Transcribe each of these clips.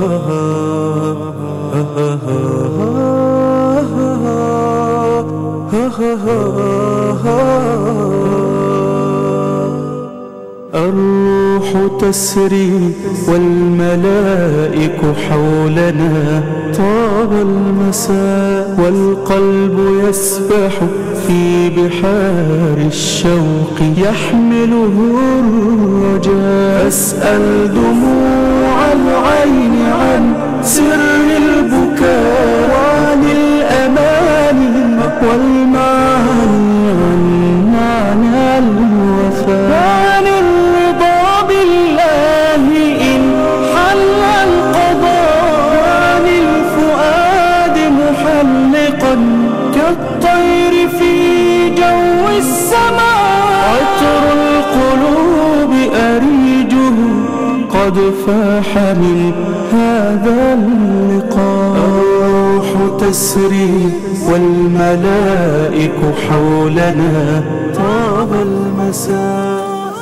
الروح تسري والملائك حولنا طاب المساء والقلب يسبح في بحار الشوق يحمله الرجاء أسأل دموع العين عن سر البكاء وعن الأمان والمعاني عن معنى الوفاء وعن الرضا بالله إن حل القضاء وعن الفؤاد محلقا كالطير في جو السماء عطر القلوب أريجه قد فاح من هذا اللقاء الروح تسري والملائك حولنا طاب المساء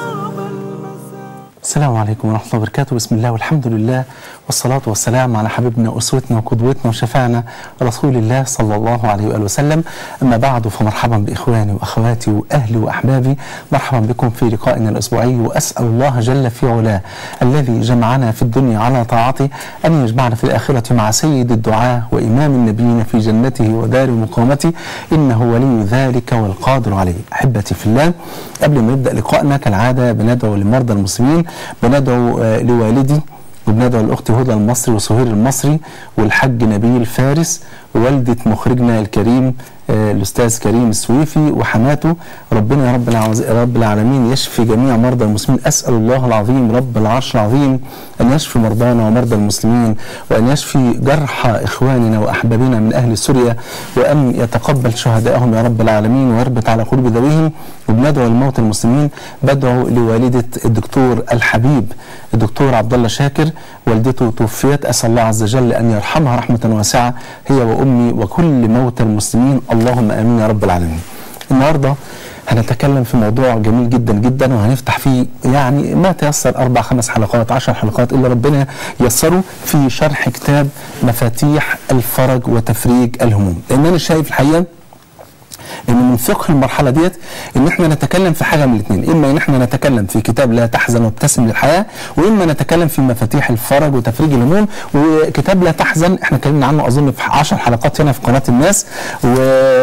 السلام عليكم ورحمة الله وبركاته بسم الله والحمد لله والصلاة والسلام على حبيبنا وأسوتنا وقدوتنا وشفاعنا رسول الله صلى الله عليه وآله وسلم أما بعد فمرحبا بإخواني وأخواتي وأهلي وأحبابي مرحبا بكم في لقائنا الأسبوعي وأسأل الله جل في علاه الذي جمعنا في الدنيا على طاعته أن يجمعنا في الآخرة مع سيد الدعاة وإمام النبيين في جنته ودار مقامته إنه ولي ذلك والقادر عليه أحبتي في الله قبل ما نبدأ لقائنا كالعادة بندعو لمرضى المسلمين بندعو آه، لوالدي وبندعو لأختي هدى المصري وسهير المصري والحاج نبيل فارس ووالدة مخرجنا الكريم آه، الأستاذ كريم السويفي وحماته ربنا يا رب, العز... رب العالمين يشفي جميع مرضى المسلمين أسأل الله العظيم رب العرش العظيم أن يشفي مرضانا ومرضى المسلمين وأن يشفي جرحى إخواننا وأحبابنا من أهل سوريا وأن يتقبل شهدائهم يا رب العالمين ويربط على قلوب ذويهم وبندعو لموت المسلمين بدعو لوالدة الدكتور الحبيب الدكتور عبد الله شاكر والدته توفيت أسأل الله عز وجل أن يرحمها رحمة واسعة هي وأمي وكل موتى المسلمين اللهم آمين يا رب العالمين النهارده هنتكلم في موضوع جميل جدا جدا وهنفتح فيه يعني ما تيسر اربع خمس حلقات عشر حلقات الا ربنا ييسره في شرح كتاب مفاتيح الفرج وتفريج الهموم لان انا شايف الحقيقه ان من فقه المرحله ديت ان احنا نتكلم في حاجه من الاثنين اما ان احنا نتكلم في كتاب لا تحزن وابتسم للحياه واما نتكلم في مفاتيح الفرج وتفريج الهموم وكتاب لا تحزن احنا اتكلمنا عنه اظن في 10 حلقات هنا في قناه الناس و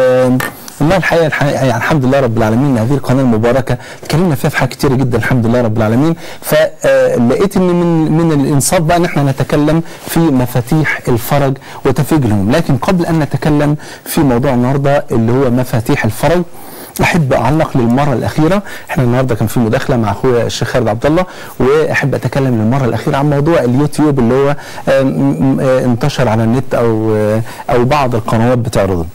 والله الحقيقه الحقيقه يعني الحمد لله رب العالمين هذه القناه المباركه اتكلمنا فيها في حاجات كتيره جدا الحمد لله رب العالمين فلقيت ان من من الانصاف بقى ان احنا نتكلم في مفاتيح الفرج وتفريج الهموم لكن قبل ان نتكلم في موضوع النهارده اللي هو مفاتيح الفرج احب اعلق للمره الاخيره احنا النهارده كان في مداخله مع اخويا الشيخ خالد عبد الله واحب اتكلم للمره الاخيره عن موضوع اليوتيوب اللي هو آم، آم، انتشر على النت او او بعض القنوات بتعرضه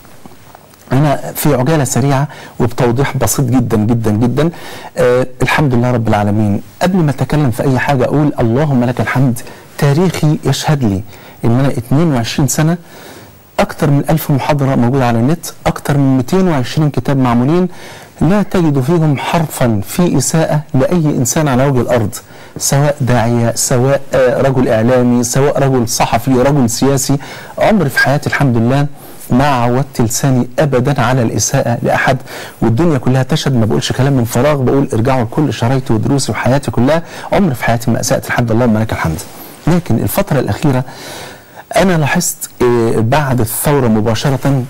أنا في عجالة سريعة وبتوضيح بسيط جدا جدا جدا آه الحمد لله رب العالمين قبل ما أتكلم في أي حاجة أقول اللهم لك الحمد تاريخي يشهد لي إن أنا 22 سنة أكثر من ألف محاضرة موجودة على النت أكثر من 220 كتاب معمولين لا تجد فيهم حرفا في إساءة لأي إنسان على وجه الأرض سواء داعية سواء آه، رجل إعلامي سواء رجل صحفي رجل سياسي عمري في حياتي الحمد لله ما عودت لساني ابدا على الاساءه لاحد والدنيا كلها تشهد ما بقولش كلام من فراغ بقول ارجعوا لكل شرايطي ودروسي وحياتي كلها عمري في حياتي ما اسات لحد اللهم لك الحمد لكن الفتره الاخيره انا لاحظت آه، بعد الثوره مباشره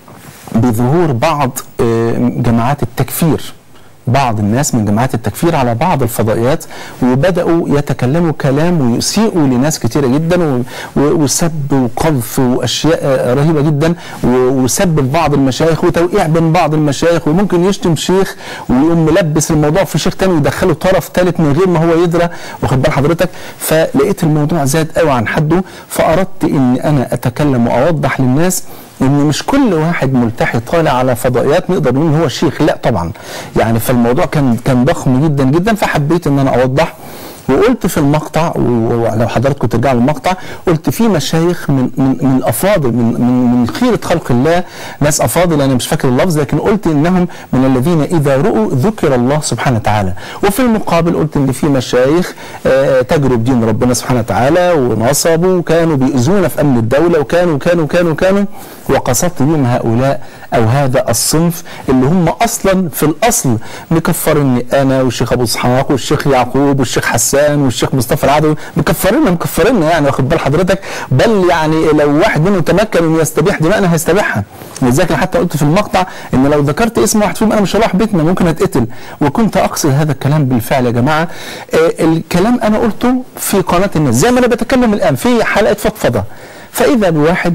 بظهور بعض آه، جماعات التكفير بعض الناس من جماعات التكفير على بعض الفضائيات وبداوا يتكلموا كلام ويسيئوا لناس كتيره جدا و- و- وسب وقذف واشياء آه، رهيبه جدا و- وسب في بعض المشايخ وتوقيع بين بعض المشايخ وممكن يشتم شيخ ويقوم ملبس الموضوع في شيخ تاني ويدخله طرف ثالث من غير ما هو يدرى واخد بال حضرتك فلقيت الموضوع زاد قوي عن حده فاردت ان انا اتكلم واوضح للناس ان مش كل واحد ملتحي طالع على فضائيات نقدر نقول هو شيخ لا طبعا يعني فالموضوع كان كان ضخم جدا جدا فحبيت ان انا اوضح وقلت في المقطع ولو حضراتكم ترجعوا للمقطع قلت في مشايخ من من من الافاضل من من من خيره خلق الله ناس افاضل انا مش فاكر اللفظ لكن قلت انهم من الذين اذا رؤوا ذكر الله سبحانه وتعالى وفي المقابل قلت ان في مشايخ آه، تجروا بدين ربنا سبحانه وتعالى ونصبوا وكانوا بيؤذونا في امن الدوله وكانوا وكانوا وكانوا وكانوا وقصدت بهم هؤلاء او هذا الصنف اللي هم اصلا في الاصل مكفرني انا والشيخ ابو اسحاق والشيخ يعقوب والشيخ حسان والشيخ مصطفى العدوي مكفرنا مكفرنا يعني واخد بال حضرتك بل يعني لو واحد منهم تمكن انه يستبيح دماءنا هيستبيحها لذلك أنا حتى قلت في المقطع ان لو ذكرت اسم واحد فيهم انا مش هروح بيتنا ممكن اتقتل وكنت اقصد هذا الكلام بالفعل يا جماعه آه الكلام انا قلته في قناه الناس زي ما انا بتكلم الان في حلقه فضفضه فاذا بواحد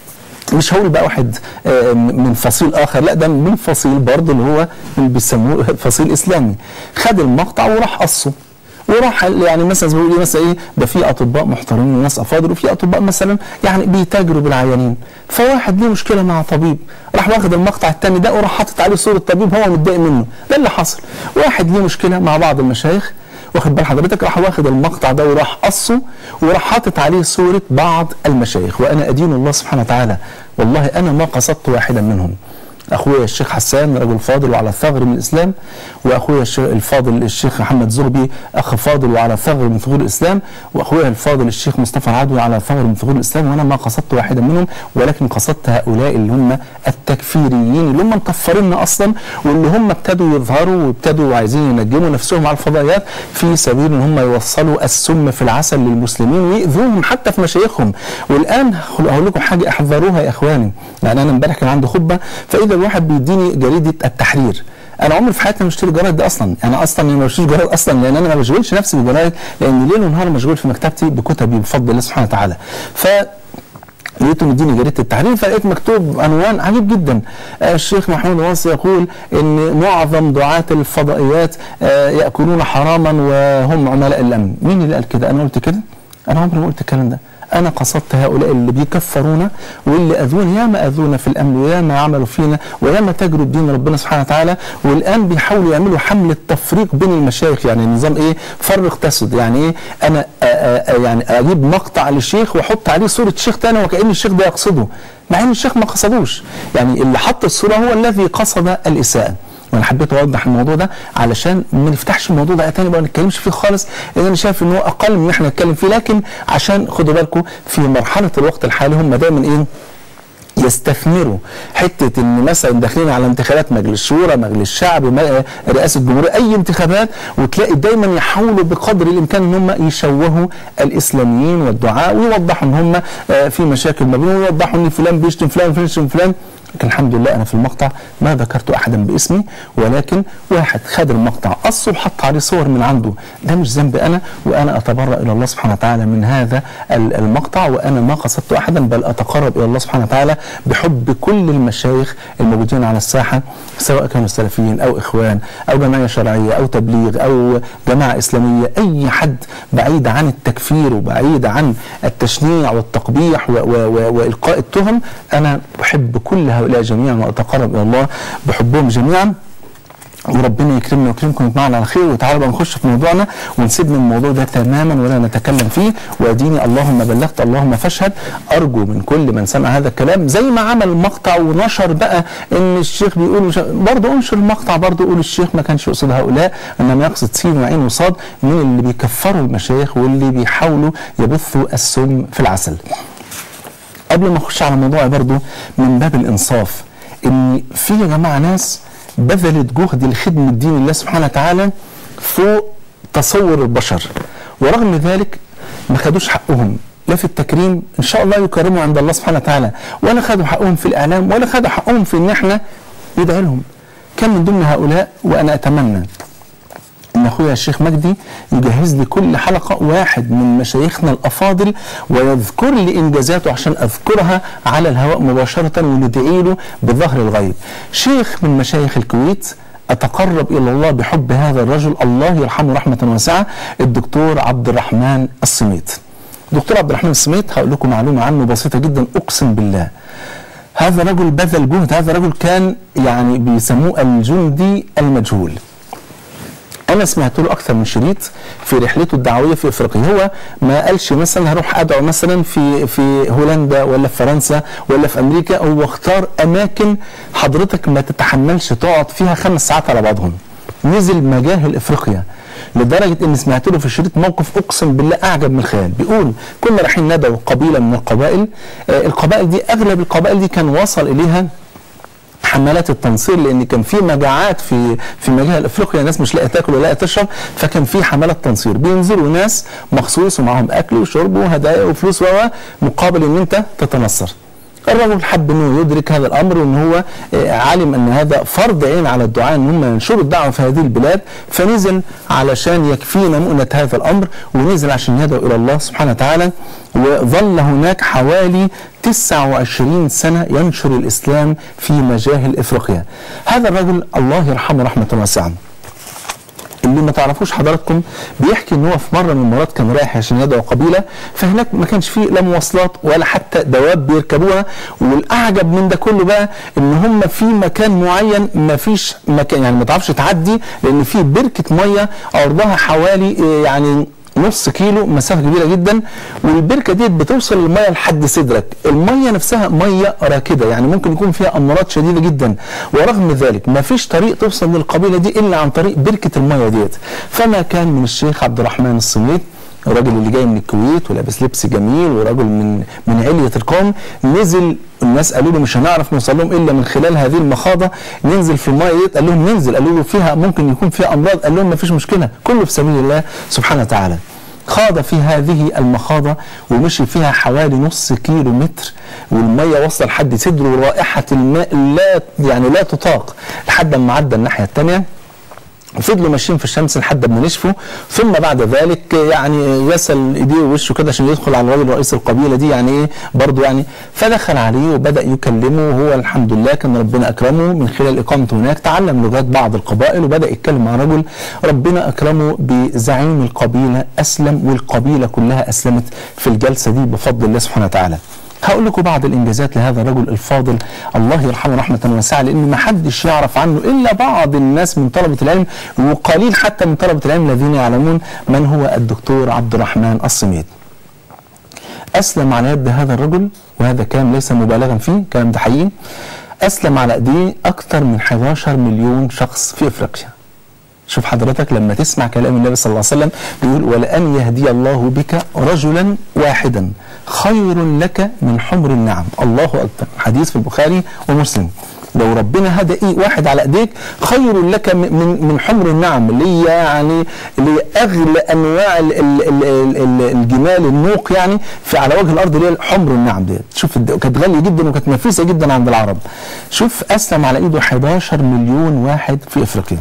مش هقول بقى واحد آه، من فصيل اخر لا ده من فصيل برضه اللي هو اللي بيسموه فصيل اسلامي خد المقطع وراح قصه وراح يعني مثلا زي ما بيقول إيه مثلا ايه ده في اطباء محترمين وناس افاضل وفي اطباء مثلا يعني بيتاجروا بالعيانين فواحد ليه مشكله مع طبيب راح واخد المقطع الثاني ده وراح حاطط عليه صوره طبيب هو متضايق منه ده اللي حصل واحد ليه مشكله مع بعض المشايخ واخد بال حضرتك راح واخد المقطع ده وراح قصه وراح حاطط عليه صوره بعض المشايخ وانا ادين الله سبحانه وتعالى والله انا ما قصدت واحدا منهم اخويا الشيخ حسان رجل فاضل وعلى ثغر من الاسلام واخويا الشيخ الفاضل الشيخ محمد زغبي اخ فاضل وعلى ثغر من ثغور الاسلام واخويا الفاضل الشيخ مصطفى العدوي على ثغر من ثغور الاسلام وانا ما قصدت واحدا منهم ولكن قصدت هؤلاء اللي هم التكفيريين اللي هم مكفريننا اصلا واللي هم ابتدوا يظهروا وابتدوا عايزين ينجموا نفسهم على الفضائيات في سبيل ان هم يوصلوا السم في العسل للمسلمين ويؤذوهم حتى في مشايخهم والان هقول لكم حاجه احذروها يا اخواني يعني انا امبارح كان عندي خطبه فاذا الواحد بيديني جريده التحرير انا عمري في حياتي ما بشتري جرايد ده اصلا انا اصلا ما بشتريش جرايد اصلا لان انا ما بشغلش نفسي بالجرايد لان ليل ونهار مشغول في مكتبتي بكتبي بفضل الله سبحانه وتعالى ف لقيته مديني جريده التحرير فلقيت مكتوب عنوان عجيب جدا آه، الشيخ محمود واصي يقول ان معظم دعاة الفضائيات آه، ياكلون حراما وهم عملاء الامن مين اللي قال كده انا قلت كده انا عمري ما قلت الكلام ده انا قصدت هؤلاء اللي بيكفرونا واللي اذونا ياما اذونا في الامن وياما عملوا فينا وياما تجروا بدين ربنا سبحانه وتعالى والان بيحاولوا يعملوا حمله تفريق بين المشايخ يعني نظام ايه فرق تسد يعني ايه انا آآ آآ يعني اجيب مقطع للشيخ واحط عليه صوره شيخ تاني وكان الشيخ ده يقصده مع ان الشيخ ما قصدوش يعني اللي حط الصوره هو الذي قصد الاساءه وانا حبيت اوضح الموضوع ده علشان ما نفتحش الموضوع ده تاني بقى ما نتكلمش فيه خالص لان انا شايف ان هو اقل من ان احنا نتكلم فيه لكن عشان خدوا بالكم في مرحله الوقت الحالي هم دايما ايه يستثمروا حته ان مثلا داخلين على انتخابات مجلس شورى مجلس شعب م- رئاسه جمهوريه اي انتخابات وتلاقي دايما يحاولوا بقدر الامكان ان هم يشوهوا الاسلاميين والدعاء ويوضحوا ان هم آه، في مشاكل ما بينهم ويوضحوا ان فلان بيشتم فلان وفلان بيشتم فلان لكن الحمد لله انا في المقطع ما ذكرت احدا باسمي ولكن واحد خد المقطع قصه وحط عليه صور من عنده ده مش ذنبي انا وانا اتبرأ الى الله سبحانه وتعالى من هذا ال- المقطع وانا ما قصدت احدا بل اتقرب الى الله سبحانه وتعالى بحب كل المشايخ الموجودين على الساحه سواء كانوا سلفيين او اخوان او جمعيه شرعيه او تبليغ او جماعه اسلاميه اي حد بعيد عن التكفير وبعيد عن التشنيع والتقبيح و- و- و- والقاء التهم انا احب كل هؤلاء جميعا واتقرب الى الله بحبهم جميعا وربنا يكرمنا ويكرمكم ويجمعنا على خير وتعالوا بقى نخش في موضوعنا ونسيبنا من الموضوع ده تماما ولا نتكلم فيه واديني اللهم بلغت اللهم فاشهد ارجو من كل من سمع هذا الكلام زي ما عمل مقطع ونشر بقى ان الشيخ بيقول مش برضه انشر المقطع برضه قول الشيخ ما كانش يقصد هؤلاء انما يقصد سين وعين وصاد من اللي بيكفروا المشايخ واللي بيحاولوا يبثوا السم في العسل. قبل ما اخش على موضوعي برضو من باب الانصاف ان في يا جماعه ناس بذلت جهد لخدمه دين الله سبحانه وتعالى فوق تصور البشر ورغم ذلك ما خدوش حقهم لا في التكريم ان شاء الله يكرموا عند الله سبحانه وتعالى ولا خدوا حقهم في الاعلام ولا خدوا حقهم في ان احنا ندعي لهم كان من ضمن هؤلاء وانا اتمنى ان اخويا الشيخ مجدي يجهز لي كل حلقه واحد من مشايخنا الافاضل ويذكر لي انجازاته عشان اذكرها على الهواء مباشره وندعي له بظهر الغيب. شيخ من مشايخ الكويت اتقرب الى الله بحب هذا الرجل الله يرحمه رحمه واسعه الدكتور عبد الرحمن الصميت. دكتور عبد الرحمن الصميت هقول لكم معلومه عنه بسيطه جدا اقسم بالله. هذا رجل بذل جهد هذا رجل كان يعني بيسموه الجندي المجهول. انا سمعت له اكثر من شريط في رحلته الدعويه في افريقيا هو ما قالش مثلا هروح ادعو مثلا في في هولندا ولا في فرنسا ولا في امريكا هو اختار اماكن حضرتك ما تتحملش تقعد فيها خمس ساعات على بعضهم نزل مجاهل افريقيا لدرجه ان سمعت له في الشريط موقف اقسم بالله اعجب من الخيال بيقول كنا رايحين ندعو قبيله من القبائل آه القبائل دي اغلب القبائل دي كان وصل اليها حملات التنصير لان كان في مجاعات في في مجال افريقيا ناس مش لاقيه تاكل ولا لاقيه تشرب فكان في حملات تنصير بينزلوا ناس مخصوص ومعاهم اكل وشرب وهدايا وفلوس و مقابل ان انت تتنصر الرجل حب انه يدرك هذا الامر وان هو علم ان هذا فرض عين على الدعاء ان هم ينشروا الدعوه في هذه البلاد فنزل علشان يكفينا مؤنه هذا الامر ونزل عشان يدعو الى الله سبحانه وتعالى وظل هناك حوالي 29 سنه ينشر الاسلام في مجاهل افريقيا. هذا الرجل الله يرحمه رحمه واسعه. اللي ما تعرفوش حضراتكم بيحكي ان هو في مره من المرات كان رايح عشان يدعو قبيله فهناك ما كانش فيه لا مواصلات ولا حتى دواب بيركبوها والاعجب من ده كله بقى ان هم في مكان معين ما فيش مكان يعني ما تعرفش تعدي لان في بركه ميه عرضها حوالي يعني نص كيلو مسافه كبيره جدا والبركه ديت بتوصل الميه لحد صدرك الميه نفسها ميه راكده يعني ممكن يكون فيها امراض شديده جدا ورغم ذلك ما فيش طريق توصل للقبيله دي الا عن طريق بركه الميه ديت فما كان من الشيخ عبد الرحمن الصميت الراجل اللي جاي من الكويت ولابس لبس جميل وراجل من من علية القوم نزل الناس قالوا له مش هنعرف نوصل لهم الا من خلال هذه المخاضه ننزل في الميه ديت قال لهم ننزل قالوا له فيها ممكن يكون فيها امراض قال لهم ما فيش مشكله كله في سبيل الله سبحانه وتعالى خاض في هذه المخاضة ومشي فيها حوالي نص كيلو متر والمية وصل لحد صدره ورائحة الماء لا يعني لا تطاق لحد ما عدى الناحية الثانية فضلوا ماشيين في الشمس لحد ما نشفوا ثم بعد ذلك يعني غسل ايديه ووشه كده عشان يدخل على الراجل رئيس القبيله دي يعني ايه برضه يعني فدخل عليه وبدا يكلمه وهو الحمد لله كان ربنا اكرمه من خلال اقامته هناك تعلم لغات بعض القبائل وبدا يتكلم مع رجل ربنا اكرمه بزعيم القبيله اسلم والقبيله كلها اسلمت في الجلسه دي بفضل الله سبحانه وتعالى. هقول لكم بعض الانجازات لهذا الرجل الفاضل الله يرحمه رحمه واسعه لان ما حدش يعرف عنه الا بعض الناس من طلبه العلم وقليل حتى من طلبه العلم الذين يعلمون من هو الدكتور عبد الرحمن الصميد. اسلم على يد هذا الرجل وهذا كلام ليس مبالغا فيه كلام ده حقيقي اسلم على ايديه اكثر من 11 مليون شخص في افريقيا. شوف حضرتك لما تسمع كلام النبي صلى الله عليه وسلم بيقول ولأن يهدي الله بك رجلا واحدا خير لك من حمر النعم الله أكبر حديث في البخاري ومسلم لو ربنا هدى ايه واحد على ايديك خير لك من من حمر النعم اللي هي يعني اللي هي اغلى انواع ال ال ال ال الجمال النوق يعني في على وجه الارض اللي هي حمر النعم ديت شوف كانت غاليه جدا وكانت نفيسه جدا عند العرب شوف اسلم على ايده 11 مليون واحد في افريقيا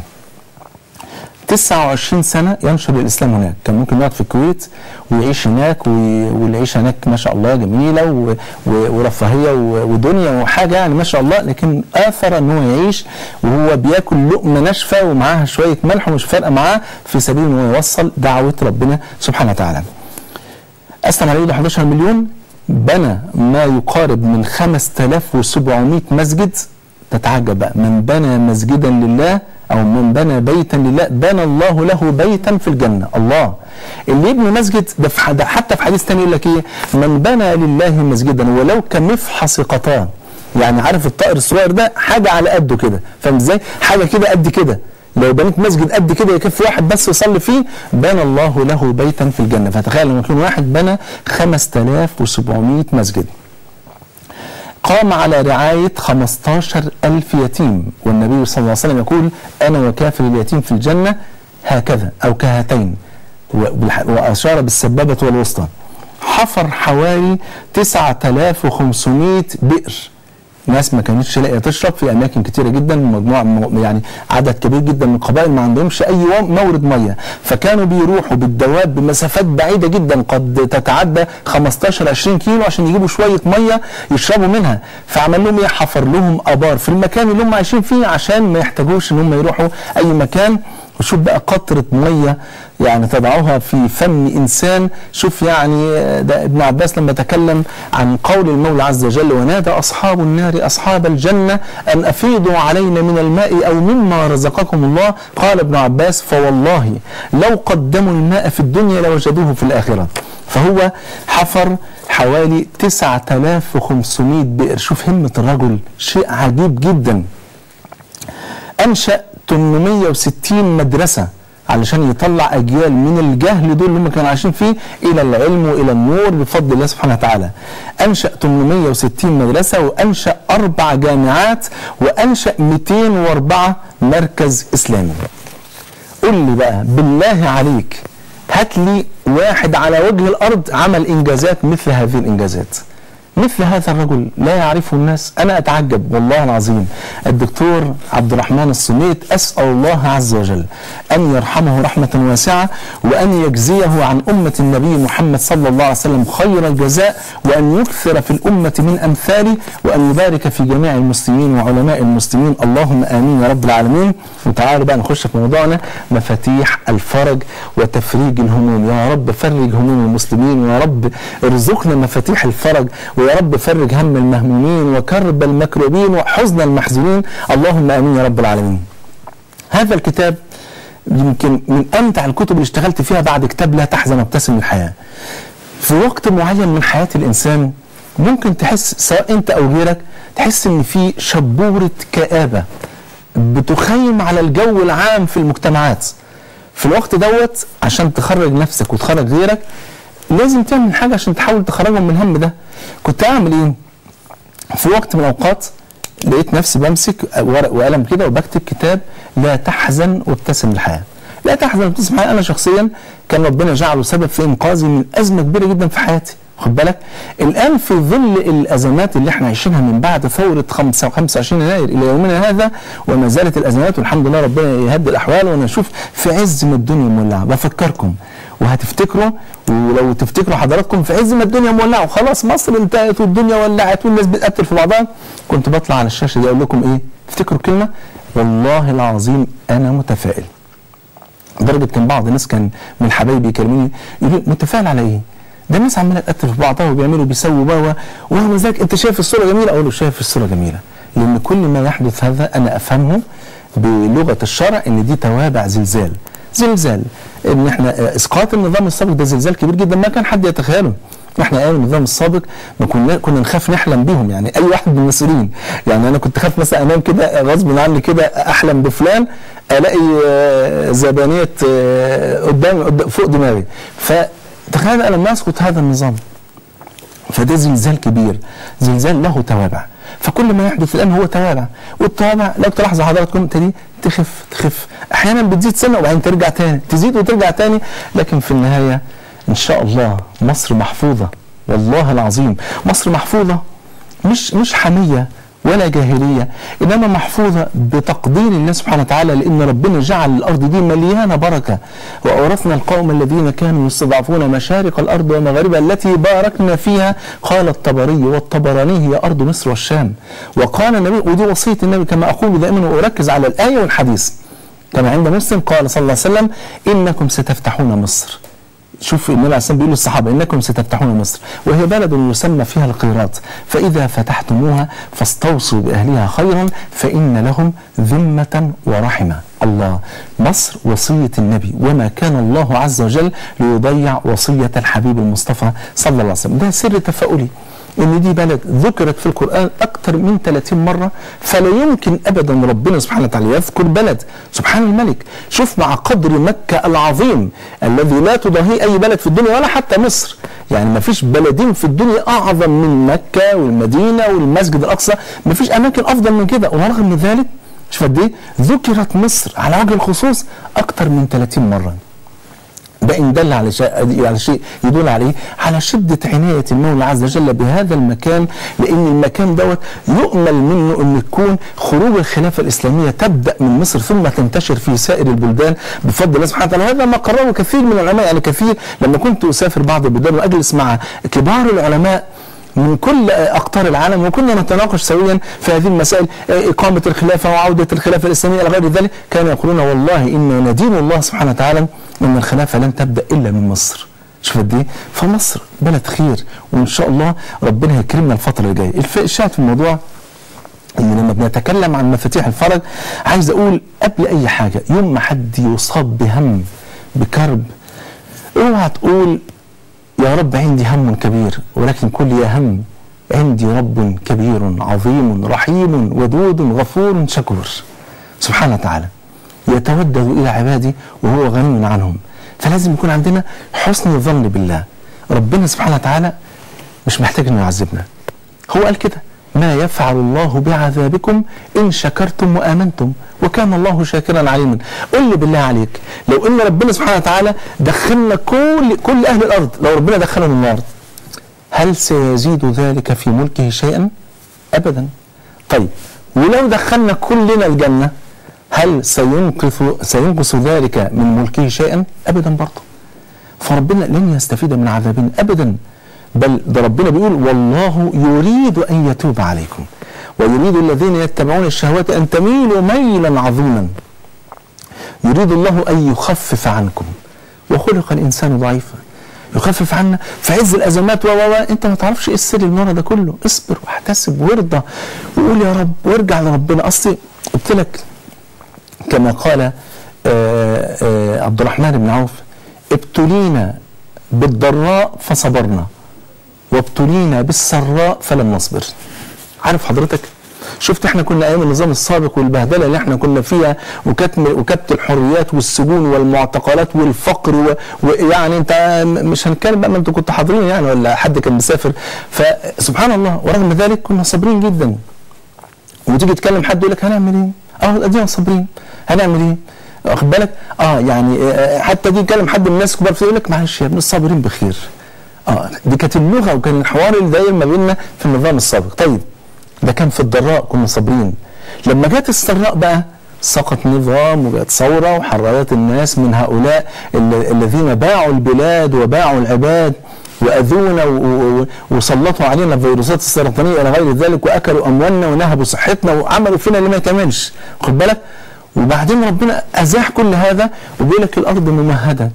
29 سنة ينشر الإسلام هناك كان ممكن يقعد في الكويت ويعيش هناك والعيشة هناك ما شاء الله جميلة ورفاهية ودنيا وحاجة يعني ما شاء الله لكن آثر أن هو يعيش وهو بياكل لقمة ناشفة ومعاها شوية ملح ومش فارقة معاه في سبيل أن هو يوصل دعوة ربنا سبحانه وتعالى أسلم على 11 مليون بنى ما يقارب من 5700 مسجد تتعجب بقى من بنى مسجدا لله او من بنى بيتا لله بنى الله له بيتا في الجنه الله اللي يبني مسجد ده, في ده حتى في حديث تاني يقول لك ايه من بنى لله مسجدا ولو كمفحص قطان يعني عارف الطائر الصغير ده حاجه على قده كده فاهم ازاي حاجه كده قد كده لو بنيت مسجد قد كده يكفي واحد بس يصلي فيه بنى الله له بيتا في الجنه فتخيل لما يكون واحد بنى 5700 مسجد قام على رعاية 15 ألف يتيم والنبي صلى الله عليه وسلم يقول أنا وكافر اليتيم في الجنة هكذا أو كهاتين وأشار بالسبابة والوسطى حفر حوالي 9500 بئر ناس ما كانتش لاقيه تشرب في اماكن كتيره جدا مجموعه يعني عدد كبير جدا من القبائل ما عندهمش اي مورد ميه فكانوا بيروحوا بالدواب بمسافات بعيده جدا قد تتعدى 15 20 كيلو عشان يجيبوا شويه ميه يشربوا منها فعمل لهم ايه حفر لهم ابار في المكان اللي هم عايشين فيه عشان ما يحتاجوش ان هم يروحوا اي مكان وشوف بقى قطرة مية يعني تضعها في فم إنسان شوف يعني ده ابن عباس لما تكلم عن قول المولى عز وجل ونادى أصحاب النار أصحاب الجنة أن أفيضوا علينا من الماء أو مما رزقكم الله قال ابن عباس فوالله لو قدموا الماء في الدنيا لوجدوه في الآخرة فهو حفر حوالي 9500 بئر شوف همة الرجل شيء عجيب جدا أنشأ 860 مدرسة علشان يطلع أجيال من الجهل دول اللي هم كانوا عايشين فيه إلى العلم وإلى النور بفضل الله سبحانه وتعالى أنشأ 860 مدرسة وأنشأ أربع جامعات وأنشأ 204 مركز إسلامي قل لي بقى بالله عليك هات لي واحد على وجه الأرض عمل إنجازات مثل هذه الإنجازات مثل هذا الرجل لا يعرفه الناس أنا أتعجب والله العظيم الدكتور عبد الرحمن الصميت أسأل الله عز وجل أن يرحمه رحمة واسعة وأن يجزيه عن أمة النبي محمد صلى الله عليه وسلم خير الجزاء وأن يكثر في الأمة من أمثاله وأن يبارك في جميع المسلمين وعلماء المسلمين اللهم آمين يا رب العالمين وتعالوا بقى نخش في موضوعنا مفاتيح الفرج وتفريج الهموم يا رب فرج هموم المسلمين ويا رب ارزقنا مفاتيح الفرج ويا رب فرج هم المهمومين وكرب المكروبين وحزن المحزونين اللهم امين يا رب العالمين. هذا الكتاب يمكن من امتع الكتب اللي اشتغلت فيها بعد كتاب لا تحزن وابتسم الحياه. في وقت معين من حياه الانسان ممكن تحس سواء انت او غيرك تحس ان في شبوره كابه بتخيم على الجو العام في المجتمعات. في الوقت دوت عشان تخرج نفسك وتخرج غيرك لازم تعمل حاجه عشان تحاول تخرجهم من الهم ده كنت اعمل ايه في وقت من الاوقات لقيت نفسي بمسك ورق وقلم كده وبكتب كتاب لا تحزن وابتسم الحياه لا تحزن وابتسم الحياه انا شخصيا كان ربنا جعله سبب في انقاذي من ازمه كبيره جدا في حياتي خد بالك الان في ظل الازمات اللي احنا عايشينها من بعد ثوره 5 25 يناير الى يومنا هذا وما زالت الازمات والحمد لله ربنا يهدي الاحوال وانا اشوف في عز ما الدنيا مولعه بفكركم وهتفتكروا ولو تفتكروا حضراتكم في عز ما الدنيا مولعه وخلاص مصر انتهت والدنيا ولعت والناس بتقتل في بعضها كنت بطلع على الشاشه دي اقول لكم ايه افتكروا كلمه والله العظيم انا متفائل لدرجه كان بعض الناس كان من حبايبي يكلموني يقولوا متفائل على ايه؟ ده الناس عماله تقتل في بعضها وبيعملوا بيسووا بوا ورغم ذلك انت شايف الصوره جميله اقول له شايف الصوره جميله لان كل ما يحدث هذا انا افهمه بلغه الشرع ان دي توابع زلزال زلزال ان احنا اسقاط النظام السابق ده زلزال كبير جدا ما كان حد يتخيله احنا ايام النظام السابق ما كنا كنا نخاف نحلم بيهم يعني اي واحد من المسؤولين يعني انا كنت خاف مثلا انام كده غصب عني كده احلم بفلان الاقي زبانيه قدام فوق دماغي فتخيل انا لما اسقط هذا النظام فده زلزال كبير زلزال له توابع فكل ما يحدث الان هو توابع والتوابع لو تلاحظوا حضراتكم تاني تخف تخف احيانا بتزيد سنه وبعدين ترجع تاني تزيد وترجع تاني لكن في النهايه ان شاء الله مصر محفوظه والله العظيم مصر محفوظه مش مش حميه ولا جاهليه انما محفوظه بتقدير الله سبحانه وتعالى لان ربنا جعل الارض دي مليانه بركه واورثنا القوم الذين كانوا يستضعفون مشارق الارض ومغاربها التي باركنا فيها قال الطبري والطبراني هي ارض مصر والشام وقال النبي ودي وصيه النبي كما اقول دائما واركز على الايه والحديث كما عند مسلم قال صلى الله عليه وسلم انكم ستفتحون مصر شوف النبي عليه الصلاه بيقول للصحابه انكم ستفتحون مصر وهي بلد يسمى فيها القيراط فاذا فتحتموها فاستوصوا باهلها خيرا فان لهم ذمه ورحمه الله مصر وصيه النبي وما كان الله عز وجل ليضيع وصيه الحبيب المصطفى صلى الله عليه وسلم ده سر تفاؤلي ان دي بلد ذكرت في القران اكثر من 30 مره فلا يمكن ابدا ربنا سبحانه وتعالى يذكر بلد سبحان الملك شوف مع قدر مكه العظيم الذي لا تضاهيه اي بلد في الدنيا ولا حتى مصر يعني ما فيش بلدين في الدنيا اعظم من مكه والمدينه والمسجد الاقصى ما فيش اماكن افضل من كده ورغم ذلك شوف قد ايه ذكرت مصر على وجه الخصوص اكثر من 30 مره ده ان دل على شيء على شيء يدل عليه على شده عنايه المولى عز وجل بهذا المكان لان المكان دوت يؤمل منه ان تكون خروج الخلافه الاسلاميه تبدا من مصر ثم تنتشر في سائر البلدان بفضل الله سبحانه وتعالى وهذا ما قرره كثير من العلماء يعني كثير لما كنت اسافر بعض البلدان واجلس مع كبار العلماء من كل اقطار العالم وكنا نتناقش سويا في هذه المسائل اقامه الخلافه وعوده الخلافه الاسلاميه الى غير ذلك كانوا يقولون والله انا ندين الله سبحانه وتعالى ان الخلافه لن تبدا الا من مصر شوف قد ايه فمصر بلد خير وان شاء الله ربنا يكرمنا الفتره اللي جايه الف- الشاهد في الموضوع ان لما بنتكلم عن مفاتيح الفرج عايز اقول قبل اي حاجه يوم ما حد يصاب بهم بكرب اوعى تقول يا رب عندي هم كبير ولكن كل يا هم عندي رب كبير عظيم رحيم ودود غفور شكور سبحانه وتعالى يتودد الى عباده وهو غني عنهم فلازم يكون عندنا حسن الظن بالله ربنا سبحانه وتعالى مش محتاج انه يعذبنا هو قال كده ما يفعل الله بعذابكم ان شكرتم وامنتم وكان الله شاكرا عليما قل لي بالله عليك لو ان ربنا سبحانه وتعالى دخلنا كل كل اهل الارض لو ربنا دخلهم النار هل سيزيد ذلك في ملكه شيئا ابدا طيب ولو دخلنا كلنا الجنه هل سينقص سينقص ذلك من ملكه شيئا ابدا برضه فربنا لن يستفيد من عذابنا ابدا بل ده ربنا بيقول والله يريد ان يتوب عليكم ويريد الذين يتبعون الشهوات ان تميلوا ميلا عظيما يريد الله ان يخفف عنكم وخلق الانسان ضعيفا يخفف عنا في عز الازمات و و و انت ما تعرفش ايه السر من ورا ده كله اصبر واحتسب وارضى وقول يا رب وارجع لربنا اصلي قلت لك كما قال آه، آه، عبد الرحمن بن عوف ابتلينا بالضراء فصبرنا وابتلينا بالسراء فلم نصبر عارف حضرتك شفت احنا كنا ايام النظام السابق والبهدله اللي احنا كنا فيها وكتم وكبت الحريات والسجون والمعتقلات والفقر و- ويعني انت م- مش هنتكلم بقى ما انتوا كنتوا حاضرين يعني ولا حد كان مسافر فسبحان الله ورغم ذلك كنا صابرين جدا وتيجي تكلم حد يقول لك هنعمل ايه؟ اه ادينا صابرين هنعمل ايه؟ واخد بالك؟ اه يعني آه، حتى تيجي تكلم حد من الناس كبار يقول لك معلش يا ابن الصابرين بخير. اه دي كانت اللغه وكان الحوار اللي داير ما بيننا في النظام السابق، طيب ده كان في الضراء كنا صابرين. لما جت السراء بقى سقط نظام وجت ثوره وحررت الناس من هؤلاء ال- الذين باعوا البلاد وباعوا العباد واذونا و- و- وسلطوا علينا الفيروسات السرطانيه الى غير ذلك واكلوا اموالنا ونهبوا صحتنا وعملوا فينا اللي ما يتعملش خد بالك وبعدين ربنا ازاح كل هذا وبيقول لك الارض ممهده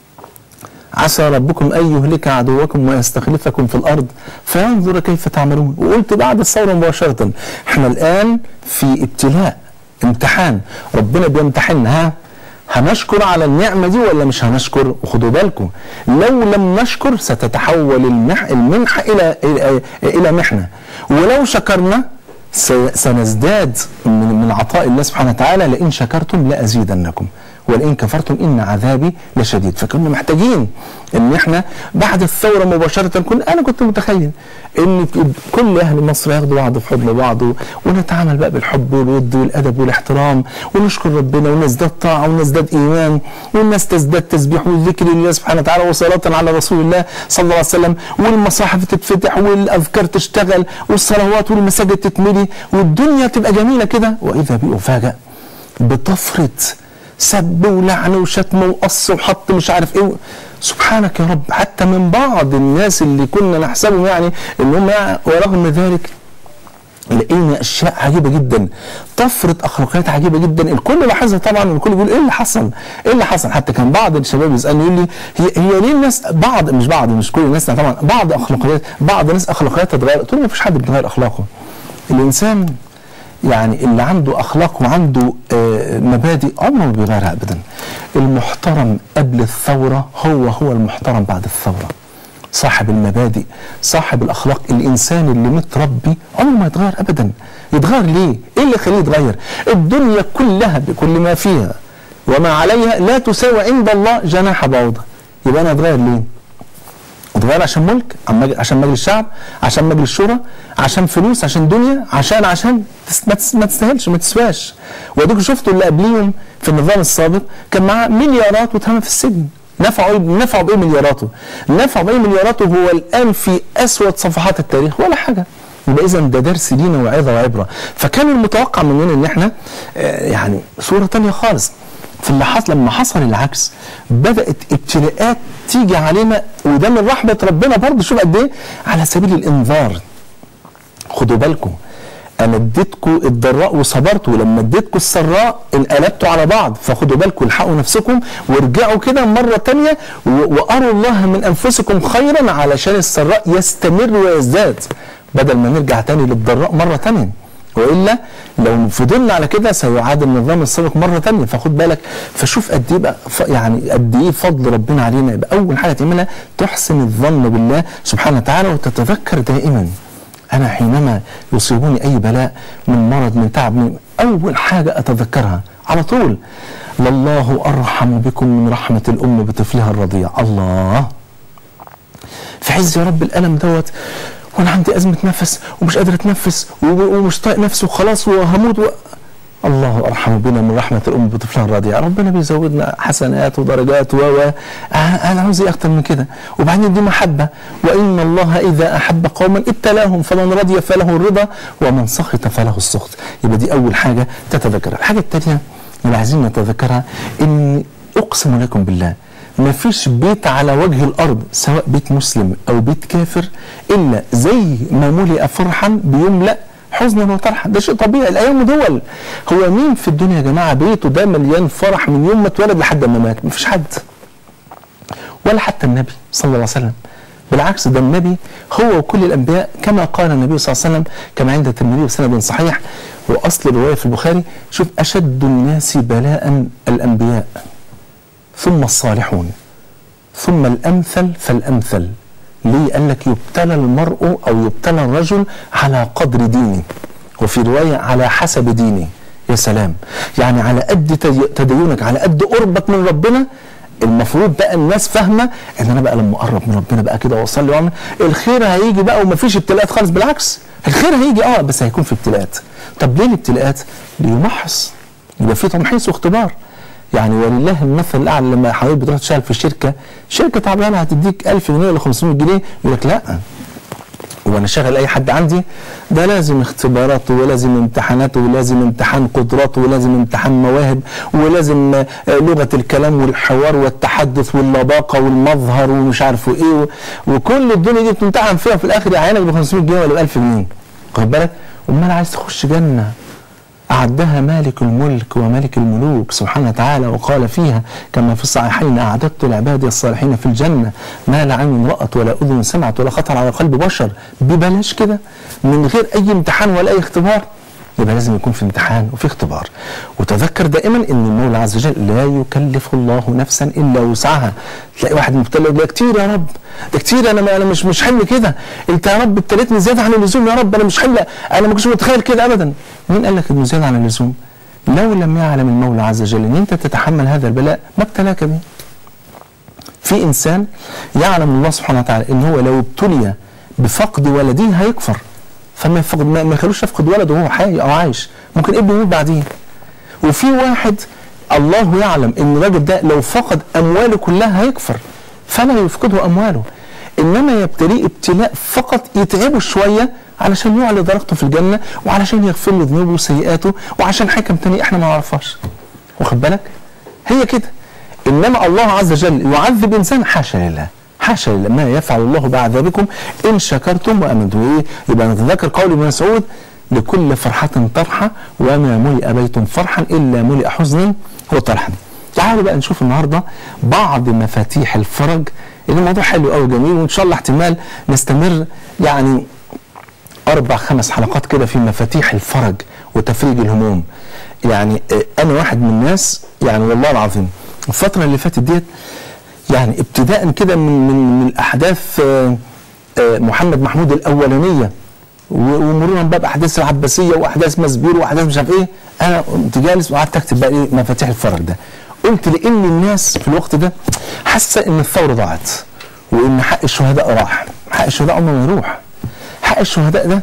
عسى ربكم ان يهلك عدوكم ويستخلفكم في الارض فينظر كيف تعملون وقلت بعد الثوره مباشره احنا الان في ابتلاء امتحان ربنا بيمتحننا ها هنشكر على النعمة دي ولا مش هنشكر وخدوا بالكم لو لم نشكر ستتحول المح المنحة إلى إلى, إلى محنة ولو شكرنا س- سنزداد من, من عطاء الله سبحانه وتعالى لئن شكرتم لأزيدنكم ولئن كفرتم ان عذابي لشديد فكنا محتاجين ان احنا بعد الثوره مباشره كنا انا كنت متخيل ان كل اهل مصر ياخدوا بعض في حضن بعض و- ونتعامل بقى بالحب والود والادب والاحترام ونشكر ربنا ونزداد طاعه ونزداد ايمان والناس تزداد تسبيح والذكر لله سبحانه وتعالى وصلاه على رسول الله صلى الله عليه وسلم والمصاحف تتفتح والاذكار تشتغل والصلوات والمساجد تتملي والدنيا تبقى جميله كده واذا بي افاجئ بطفره سب ولعن وشتم وقص وحط مش عارف ايه سبحانك يا رب حتى من بعض الناس اللي كنا نحسبهم يعني ان هم يعني ورغم ذلك لقينا اشياء عجيبه جدا طفره اخلاقيات عجيبه جدا الكل لاحظها طبعا والكل بيقول ايه اللي حصل؟ ايه اللي حصل؟ حتى كان بعض الشباب يسالني يقول لي هي, هي ليه الناس بعض مش بعض مش كل الناس طبعا بعض اخلاقيات بعض الناس اخلاقياتها اتغيرت قلت له ما فيش حد بيتغير اخلاقه الانسان يعني اللي عنده اخلاق وعنده آه، مبادئ عمره ما بيغيرها ابدا المحترم قبل الثوره هو هو المحترم بعد الثوره صاحب المبادئ صاحب الاخلاق الانسان اللي متربي عمره ما يتغير ابدا يتغير ليه ايه اللي يخليه يتغير الدنيا كلها بكل ما فيها وما عليها لا تساوي عند الله جناح بعوضه يبقى انا اتغير ليه اتغير عشان ملك عم- عشان مجلس شعب عشان مجلس شورى عشان فلوس عشان دنيا عشان عشان تس- ما تس- ما تستاهلش ما تسواش واديكم شفتوا اللي قبليهم في النظام السابق كان معاه مليارات واتهم في السجن نفعوا ايه نفعوا بايه ملياراته؟ نفعوا بايه ملياراته هو الان في اسود صفحات التاريخ ولا حاجه يبقى اذا ده درس لينا وعظه وعبره فكان المتوقع مننا ان احنا آه، يعني صوره تانية خالص فاللي حصل لما حصل العكس بدات ابتلاءات تيجي علينا وده من رحمه ربنا برضه شوف قد ايه على سبيل الانذار خدوا بالكم انا اديتكم الضراء وصبرتوا ولما اديتكم السراء انقلبتوا على بعض فخدوا بالكم الحقوا نفسكم وارجعوا كده مره تانية و- واروا الله من انفسكم خيرا علشان السراء يستمر ويزداد بدل ما نرجع تاني للضراء مره تانية والا لو فضلنا على كده سيعاد النظام السابق مره تانية فخد بالك فشوف قد ايه بقى ف- يعني قد ايه فضل ربنا علينا يبقى اول حاجه تعملها تحسن الظن بالله سبحانه وتعالى وتتذكر دائما أنا حينما يصيبني أي بلاء من مرض من تعب من أول حاجة أتذكرها على طول لله أرحم بكم من رحمة الأم بطفلها الرضيع الله في عز يا رب الألم دوت وأنا عندي أزمة نفس ومش قادر أتنفس وب- ومش طايق نفسي وخلاص وهموت و... الله ارحم بنا من رحمه الام بطفلها الرضيع ربنا بيزودنا حسنات ودرجات و و انا عاوز ايه اكتر من كده وبعدين دي محبه وان الله اذا احب قوما ابتلاهم فمن رضي فله الرضا ومن سخط فله السخط يبقى دي اول حاجه تتذكرها الحاجه الثانيه اللي عايزين نتذكرها ان اقسم لكم بالله ما فيش بيت على وجه الارض سواء بيت مسلم او بيت كافر الا زي ما ملئ فرحا بيملا حزنا وطرحا ده شيء طبيعي الايام دول هو مين في الدنيا يا جماعه بيته ده مليان فرح من يوم ما اتولد لحد ما مات مفيش حد ولا حتى النبي صلى الله عليه وسلم بالعكس ده النبي هو وكل الانبياء كما قال النبي صلى الله عليه وسلم كما عند الترمذي بسند صحيح واصل الروايه في البخاري شوف اشد الناس بلاء الانبياء ثم الصالحون ثم الامثل فالامثل ليه قال لك يبتلى المرء او يبتلى الرجل على قدر دينه وفي روايه على حسب دينه يا سلام يعني على قد تدي- تدينك على قد قربك من ربنا المفروض بقى الناس فاهمه ان انا بقى لما اقرب من ربنا بقى كده واصلي واعمل الخير هيجي بقى ومفيش ابتلاءات خالص بالعكس الخير هيجي اه بس هيكون في ابتلاءات طب ليه الابتلاءات؟ ليمحص يبقى في تمحيص واختبار يعني ولله المثل الاعلى لما حضرتك بتروح تشتغل في شركه شركه تعبانه هتديك 1000 جنيه ولا 500 جنيه يقول لك لا وانا شغل اي حد عندي ده لازم اختبارات ولازم امتحانات ولازم امتحان قدرات ولازم امتحان مواهب ولازم آه، لغه الكلام والحوار والتحدث واللباقه والمظهر ومش عارف ايه و- وكل الدنيا دي بتمتحن فيها في الاخر يعينك ب 500 جنيه ولا ب 1000 جنيه واخد بالك؟ امال عايز تخش جنه أعدها مالك الملك وملك الملوك سبحانه وتعالى وقال فيها كما في الصحيحين أعددت لعبادي الصالحين في الجنة ما لا عين رأت ولا أذن سمعت ولا خطر على قلب بشر ببلاش كده من غير أي امتحان ولا أي اختبار يبقى لازم يكون في امتحان وفي اختبار وتذكر دائما ان المولى عز وجل لا يكلف الله نفسا الا وسعها تلاقي واحد مبتلى يقول لك كتير يا رب ده كتير انا ما انا مش مش حمل كده انت يا رب ابتليتني زياده عن اللزوم يا رب انا مش حمل انا ما كنتش متخيل كده ابدا مين قال لك انه زياده عن اللزوم لو لم يعلم المولى عز وجل ان انت تتحمل هذا البلاء ما ابتلاك به في انسان يعلم الله سبحانه وتعالى ان هو لو ابتلي بفقد ولده هيكفر فما يفقد ما ما يخلوش يفقد ولده وهو حي او عايش ممكن ابنه يموت بعدين وفي واحد الله يعلم ان الراجل ده لو فقد امواله كلها هيكفر فلا يفقده امواله انما يبتليه ابتلاء فقط يتعبه شويه علشان يعلى درجته في الجنه وعلشان يغفر له ذنوبه وسيئاته وعشان حكم تاني احنا ما نعرفهاش واخد بالك هي كده انما الله عز وجل يعذب انسان حاشا لله حاشا لله ما يفعل الله بعذابكم ان شكرتم وامنتم ايه يبقى نتذكر قول ابن مسعود لكل فرحة طرحة وما ملئ بيت فرحا إلا ملئ حزنا وطرحا تعالوا بقى نشوف النهاردة بعض مفاتيح الفرج اللي الموضوع حلو قوي جميل وإن شاء الله احتمال نستمر يعني أربع خمس حلقات كده في مفاتيح الفرج وتفريج الهموم يعني آه، أنا واحد من الناس يعني والله العظيم الفترة اللي فاتت ديت يعني ابتداء كده من من من الأحداث آه، آه، محمد محمود الأولانية و- ومرورا بقى باحداث العباسيه واحداث مسبير واحداث مش عارف ايه انا قمت جالس وقعدت اكتب بقى ايه مفاتيح الفرج ده قلت لان الناس في الوقت ده حاسه ان الثوره ضاعت وان حق الشهداء راح حق الشهداء عمره ما يروح حق الشهداء ده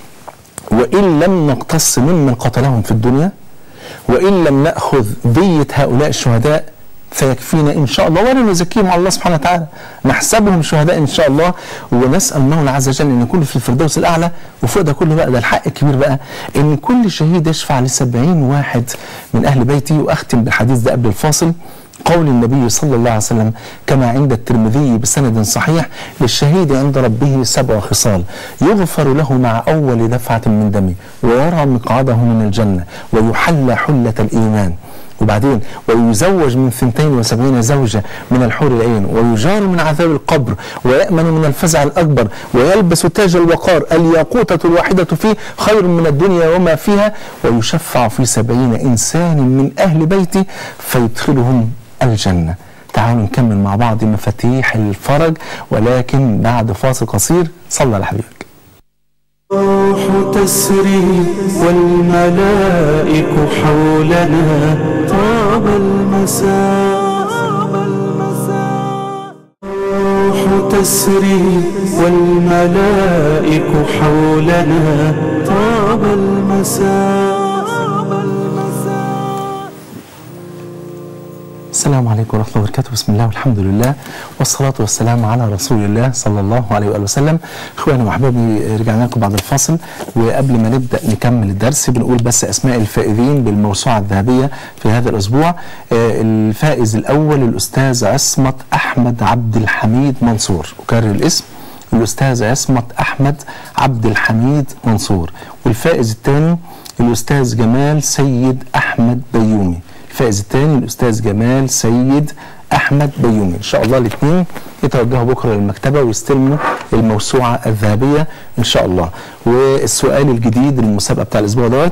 وان لم نقتص ممن قتلهم في الدنيا وان لم ناخذ ديه هؤلاء الشهداء فيكفينا ان شاء الله ولا نزكيهم على الله سبحانه وتعالى نحسبهم شهداء ان شاء الله ونسال المولى عز وجل ان يكون في الفردوس الاعلى وفوق ده كله بقى ده الحق الكبير بقى ان كل شهيد يشفع لسبعين واحد من اهل بيتي واختم بالحديث ده قبل الفاصل قول النبي صلى الله عليه وسلم كما عند الترمذي بسند صحيح للشهيد عند ربه سبع خصال يغفر له مع أول دفعة من دمه ويرى مقعده من الجنة ويحلى حلة الإيمان وبعدين ويزوج من ثنتين وسبعين زوجة من الحور العين ويجار من عذاب القبر ويأمن من الفزع الأكبر ويلبس تاج الوقار الياقوتة الواحدة فيه خير من الدنيا وما فيها ويشفع في سبعين إنسان من أهل بيته فيدخلهم الجنة تعالوا نكمل مع بعض مفاتيح الفرج ولكن بعد فاصل قصير صلى على حبيبك الروح تسري والملائك حولنا طاب المساء الروح تسري والملائك حولنا طاب المساء السلام عليكم ورحمة الله وبركاته بسم الله والحمد لله والصلاة والسلام على رسول الله صلى الله عليه وآله وسلم إخواني وأحبابي رجعنا لكم بعد الفاصل وقبل ما نبدأ نكمل الدرس بنقول بس أسماء الفائزين بالموسوعة الذهبية في هذا الأسبوع آه، الفائز الأول الأستاذ عصمت أحمد عبد الحميد منصور أكرر الاسم الأستاذ عصمت أحمد عبد الحميد منصور والفائز الثاني الأستاذ جمال سيد أحمد بيومي الفائز الثاني الأستاذ جمال سيد أحمد بيومي إن شاء الله الاثنين يتوجهوا بكرة للمكتبة ويستلموا الموسوعة الذهبية إن شاء الله والسؤال الجديد للمسابقة بتاع الأسبوع دوت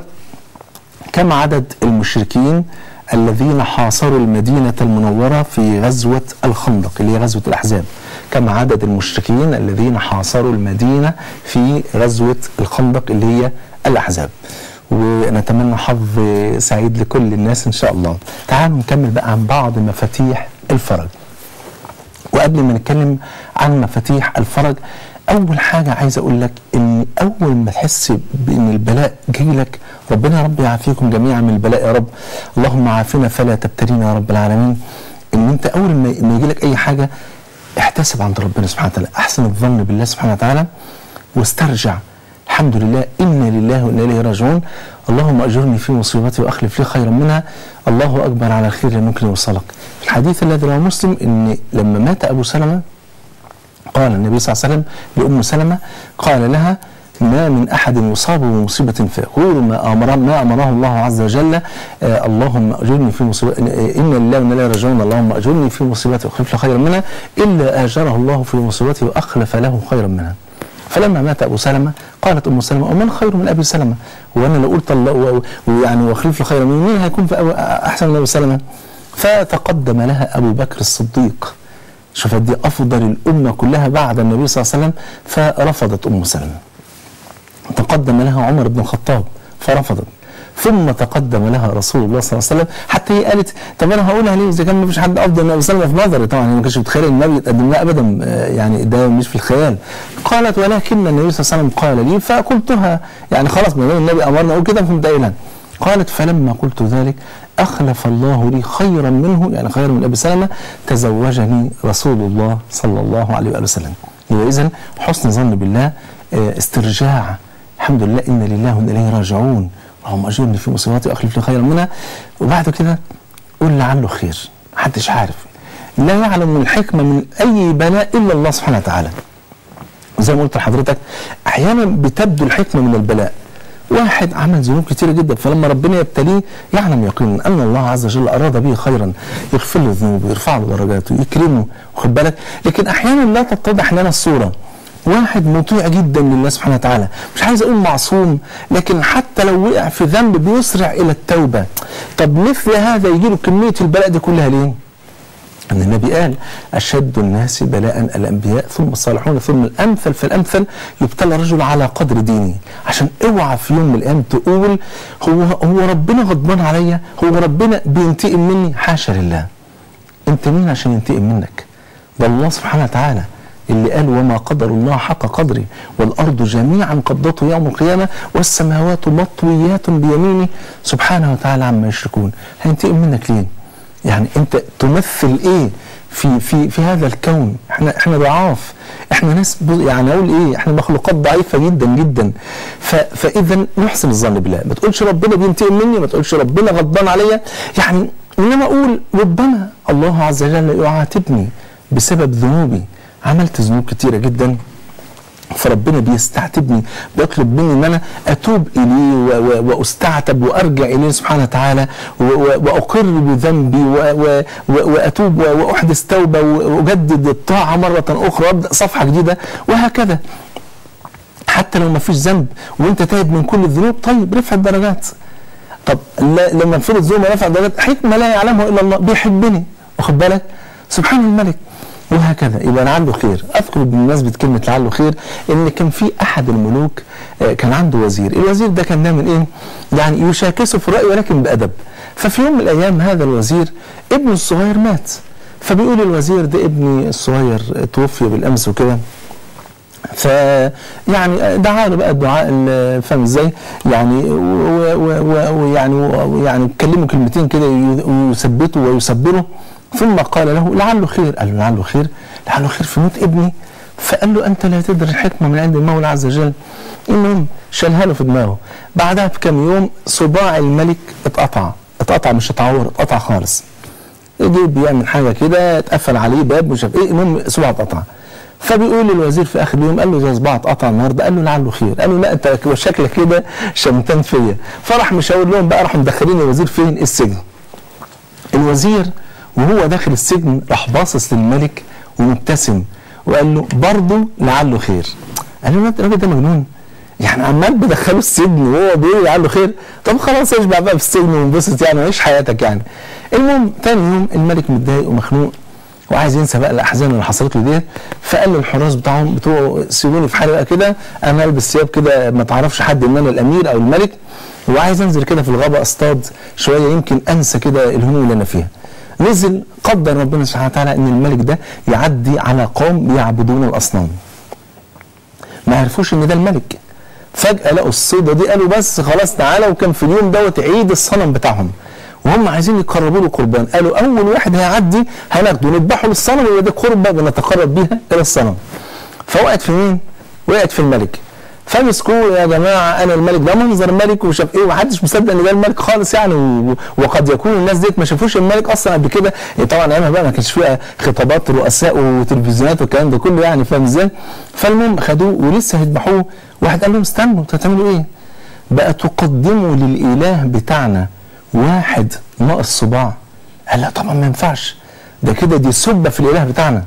كم عدد المشركين الذين حاصروا المدينة المنورة في غزوة الخندق اللي هي غزوة الأحزاب كم عدد المشركين الذين حاصروا المدينة في غزوة الخندق اللي هي الأحزاب ونتمنى حظ سعيد لكل الناس إن شاء الله تعالوا نكمل بقى عن بعض مفاتيح الفرج وقبل ما نتكلم عن مفاتيح الفرج اول حاجه عايز اقول لك ان اول ما تحس بان البلاء جاي لك ربنا يا رب يعافيكم جميعا من البلاء يا رب اللهم عافنا فلا تبتلينا يا رب العالمين ان انت اول ما ما يجي لك اي حاجه احتسب عند ربنا سبحانه وتعالى احسن الظن بالله سبحانه وتعالى واسترجع الحمد لله إنا لله وإنا إليه راجعون اللهم أجرني في مصيبتي وأخلف لي خيرا منها الله أكبر على الخير لا يمكن يوصلك الحديث الذي رواه مسلم إن لما مات أبو سلمة قال النبي صلى الله عليه وسلم لأم سلمة قال لها ما من أحد يصاب بمصيبة فيقول ما أمر ما أمره الله عز وجل آه اللهم أجرني في مصيبة إن لله وإنا إليه راجعون اللهم أجرني في مصيبتي وأخلف لي خيرا منها إلا آجره الله في مصيبته وأخلف له خيرا منها فلما مات ابو سلمه قالت ام سلمه ومن خير من ابي سلمه وانا لو قلت الله ويعني واخلف له خيرا منه مين هيكون في أبو احسن من ابو سلمه فتقدم لها ابو بكر الصديق شوف دي افضل الامه كلها بعد النبي صلى الله عليه وسلم فرفضت ام سلمه تقدم لها عمر بن الخطاب فرفضت ثم تقدم لها رسول الله صلى الله عليه وسلم حتى هي قالت طب انا هقولها ليه اذا كان ما فيش حد افضل من ابي سلمه في نظري طبعا هي ما كانتش متخيله ان النبي يتقدم لها ابدا آه، يعني ده مش في الخيال قالت ولكن النبي صلى الله عليه وسلم قال لي فقلتها يعني خلاص ما دام النبي امرنا اقول كده فهمت قايلها قالت فلما قلت ذلك اخلف الله لي خيرا منه يعني خيرا من ابي سلمه تزوجني رسول الله صلى الله عليه واله وسلم يبقى اذا حسن ظن بالله آه، استرجاع الحمد لله ان لله وانا اليه راجعون اللهم اجرني في مصيبتي واخلف لي خيرا منها وبعد كده قل لعله خير محدش عارف لا يعلم الحكمه من اي بلاء الا الله سبحانه وتعالى زي ما قلت لحضرتك احيانا بتبدو الحكمه من البلاء واحد عمل ذنوب كتيرة جدا فلما ربنا يبتليه يعلم يقينا ان الله عز وجل اراد به خيرا يغفر له ذنوبه يرفع له درجاته يكرمه واخد بالك لكن احيانا لا تتضح لنا الصوره واحد مطيع جدا لله سبحانه وتعالى مش عايز اقول معصوم لكن حتى لو وقع في ذنب بيسرع الى التوبه طب مثل هذا يجي له كميه البلاء دي كلها ليه أن النبي قال أشد الناس بلاء الأنبياء ثم الصالحون ثم الأمثل فالأمثل يبتلى الرجل على قدر دينه عشان اوعى في يوم من الأيام تقول هو هو ربنا غضبان عليا هو ربنا بينتقم مني حاشا لله أنت مين عشان ينتقم منك ده الله سبحانه وتعالى اللي قال وما قدر الله حق قدره والأرض جميعا قبضته يوم القيامة والسماوات مطويات بيمينه سبحانه وتعالى عما يشركون هينتقم منك ليه يعني انت تمثل ايه في في في هذا الكون احنا احنا ضعاف احنا ناس ب- يعني اقول ايه احنا مخلوقات ضعيفه جدا جدا ف فاذا نحسن الظن بالله ما تقولش ربنا بينتقم مني ما تقولش ربنا غضبان عليا يعني انما اقول ربما الله عز وجل يعاتبني بسبب ذنوبي عملت ذنوب كتيره جدا فربنا بيستعتبني بيطلب مني ان انا اتوب اليه و- و- واستعتب وارجع اليه سبحانه وتعالى و- و- واقر بذنبي و- و- و- واتوب و- واحدث توبه واجدد الطاعه مره اخرى وابدا صفحه جديده وهكذا حتى لو ما فيش ذنب وانت تائب من كل الذنوب طيب رفع الدرجات طب لا- لما نفرض ذنوب رفع الدرجات حكمه لا يعلمها الا الله بيحبني واخد بالك سبحان الملك وهكذا يبقى لعله خير اذكر بمناسبه كلمه لعله خير ان كان في احد الملوك آه، كان عنده وزير الوزير ده كان دايما ايه يعني يشاكسه في الراي ولكن بادب ففي يوم من الايام هذا الوزير ابنه الصغير مات فبيقول الوزير ده ابني الصغير توفي بالامس وكده ف يعني دعا له بقى الدعاء ال- فاهم ازاي؟ يعني و- و- و- ويعني ويعني كلمه كلمتين كده يثبته ويصبره ثم قال له لعله خير قال له لعله خير لعله خير في موت ابني فقال له انت لا تدري الحكمه من عند المولى عز وجل المهم شالها له في دماغه بعدها بكم يوم صباع الملك اتقطع اتقطع مش اتعور اتقطع خالص جه بيعمل حاجه كده اتقفل عليه باب مش عارف ايه المهم صباعه اتقطع فبيقول للوزير في اخر اليوم قال له ده صباعه اتقطع النهارده قال له لعله خير قال له لا انت شكلك كده شمتان فيا فراح مشاور لهم بقى راحوا مدخلين الوزير فين السجن الوزير وهو داخل السجن راح باصص للملك ومبتسم وقال له برضه لعله خير قال له لا، الراجل ده مجنون يعني عمال بدخله السجن وهو بيقول لعله خير طب خلاص اشبع بقى في السجن وانبسط يعني وعيش حياتك يعني المهم تاني يوم الملك متضايق ومخنوق وعايز ينسى بقى الاحزان اللي حصلت له ديت فقال للحراس بتاعهم بتوعه سيبوني في حالي بقى كده انا البس ثياب كده ما تعرفش حد ان انا الامير او الملك وعايز انزل كده في الغابه اصطاد شويه يمكن انسى كده الهموم اللي انا فيها نزل قدر ربنا سبحانه وتعالى ان الملك ده يعدي على قوم يعبدون الاصنام ما عرفوش ان ده الملك فجأة لقوا الصيدة دي قالوا بس خلاص تعالى وكان في اليوم دوت عيد الصنم بتاعهم وهم عايزين يقربوا له قربان قالوا اول واحد هيعدي هناخده نذبحه للصنم يبقى دي قربة بنتقرب بيها الى الصنم فوقعت في مين؟ وقعت في الملك فمسكوه يا جماعه انا الملك ده منظر ملك ومش عارف ايه ومحدش مصدق ان ده الملك خالص يعني و- وقد يكون الناس ديت ما شافوش الملك اصلا قبل كده إيه طبعا ايامها بقى ما كانش فيها خطابات رؤساء وتلفزيونات والكلام ده كله يعني فاهم ازاي؟ فالمهم خدوه ولسه هيذبحوه واحد قال لهم استنوا انتوا هتعملوا ايه؟ بقى تقدموا للاله بتاعنا واحد ناقص صباع قال لا طبعا ما ينفعش ده كده دي سبه في الاله بتاعنا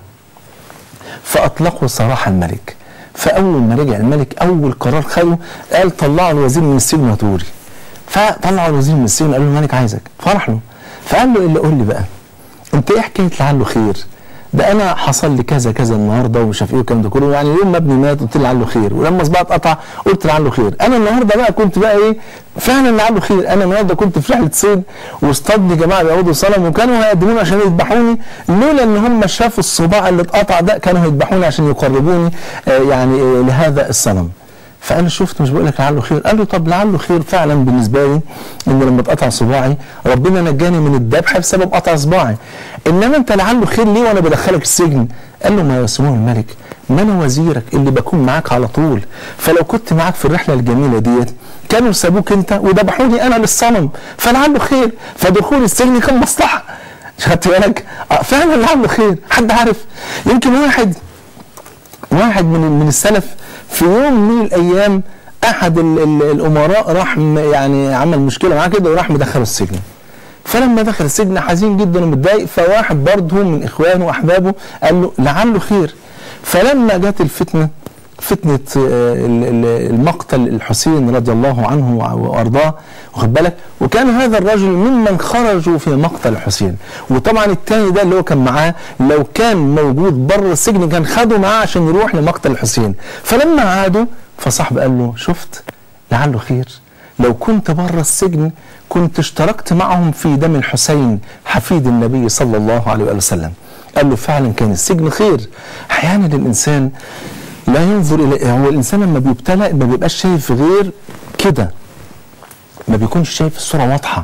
فاطلقوا سراح الملك فاول ما رجع الملك اول قرار خده قال طلعوا الوزير من السجن وتوري فطلعوا الوزير من السجن قالوا له الملك عايزك فرح له فقال له الا قول لي بقى انت ايه حكايه لعله خير ده انا حصل لي كذا كذا النهارده ومش عارف ايه والكلام ده كله يعني يوم ما ابني مات قلت لعله خير ولما صباعي اتقطع قلت لعله خير انا النهارده بقى كنت بقى ايه فعلا لعله خير انا النهارده كنت في رحله صيد واصطادني جماعه بيعبدوا صنم وكانوا هيقدموني عشان يذبحوني لولا ان هم شافوا الصباع اللي اتقطع ده كانوا هيذبحوني عشان يقربوني آه يعني آه لهذا الصنم فقال له شفت مش بقول لك لعله خير قال له طب لعله خير فعلا بالنسبه لي ان لما اتقطع صباعي ربنا نجاني من الذبح بسبب قطع صباعي انما انت لعله خير ليه وانا بدخلك السجن قال له ما يسموه الملك ما انا وزيرك اللي بكون معاك على طول فلو كنت معاك في الرحله الجميله ديت كانوا سابوك انت وذبحوني انا للصنم فلعله خير فدخول السجن كان مصلحه خدت بالك آه، فعلا لعله خير حد عارف يمكن واحد واحد من من السلف في يوم من الايام احد ال ال الامراء راح م- يعني عمل مشكله معاه كده وراح مدخله السجن فلما دخل السجن حزين جدا ومتضايق فواحد برضه من اخوانه واحبابه قال له لعله خير فلما جت الفتنه فتنة آه، ال- ال- المقتل الحسين رضي الله عنه وع- وأرضاه واخد بالك وكان هذا الرجل ممن خرجوا في مقتل الحسين وطبعا الثاني ده اللي هو كان معاه لو كان موجود بره السجن كان خده معاه عشان يروح لمقتل الحسين فلما عادوا فصاحب قال له شفت لعله خير لو كنت بره السجن كنت اشتركت معهم في دم الحسين حفيد النبي صلى الله عليه وآله وسلم قال له فعلا كان السجن خير احيانا الانسان لا ينظر الى هو الانسان لما بيبتلى ما بيبقاش شايف غير كده ما بيكونش شايف الصوره واضحه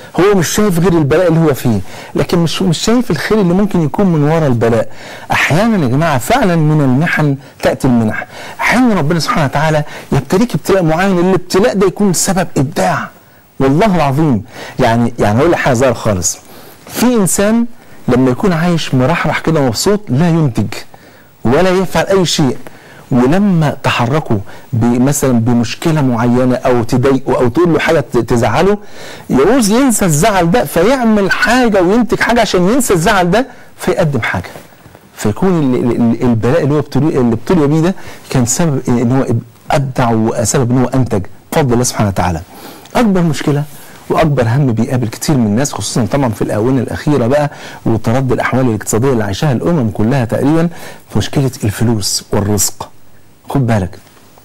هو مش شايف غير البلاء اللي هو فيه لكن مش مش شايف الخير اللي ممكن يكون من وراء البلاء احيانا يا جماعه فعلا من المحن تاتي المنح احيانا ربنا سبحانه وتعالى يبتليك ابتلاء معين الابتلاء ده يكون سبب ابداع والله العظيم يعني يعني هقول لك حاجه صغيره خالص في انسان لما يكون عايش مرحرح كده مبسوط لا ينتج ولا يفعل اي شيء ولما تحركوا مثلا بمشكله معينه او تضايقه او تقول له حاجه تزعله يعوز ينسى الزعل ده فيعمل حاجه وينتج حاجه عشان ينسى الزعل ده فيقدم حاجه فيكون ال- ال- البلاء اللي هو ابتلي اللي ابتلي بيه ده كان سبب ان هو ابدع وسبب ان هو انتج بفضل الله سبحانه وتعالى. اكبر مشكله واكبر هم بيقابل كتير من الناس خصوصا طبعا في الاونه الاخيره بقى وتردي الاحوال الاقتصاديه اللي عايشاها الامم كلها تقريبا في مشكله الفلوس والرزق. خد بالك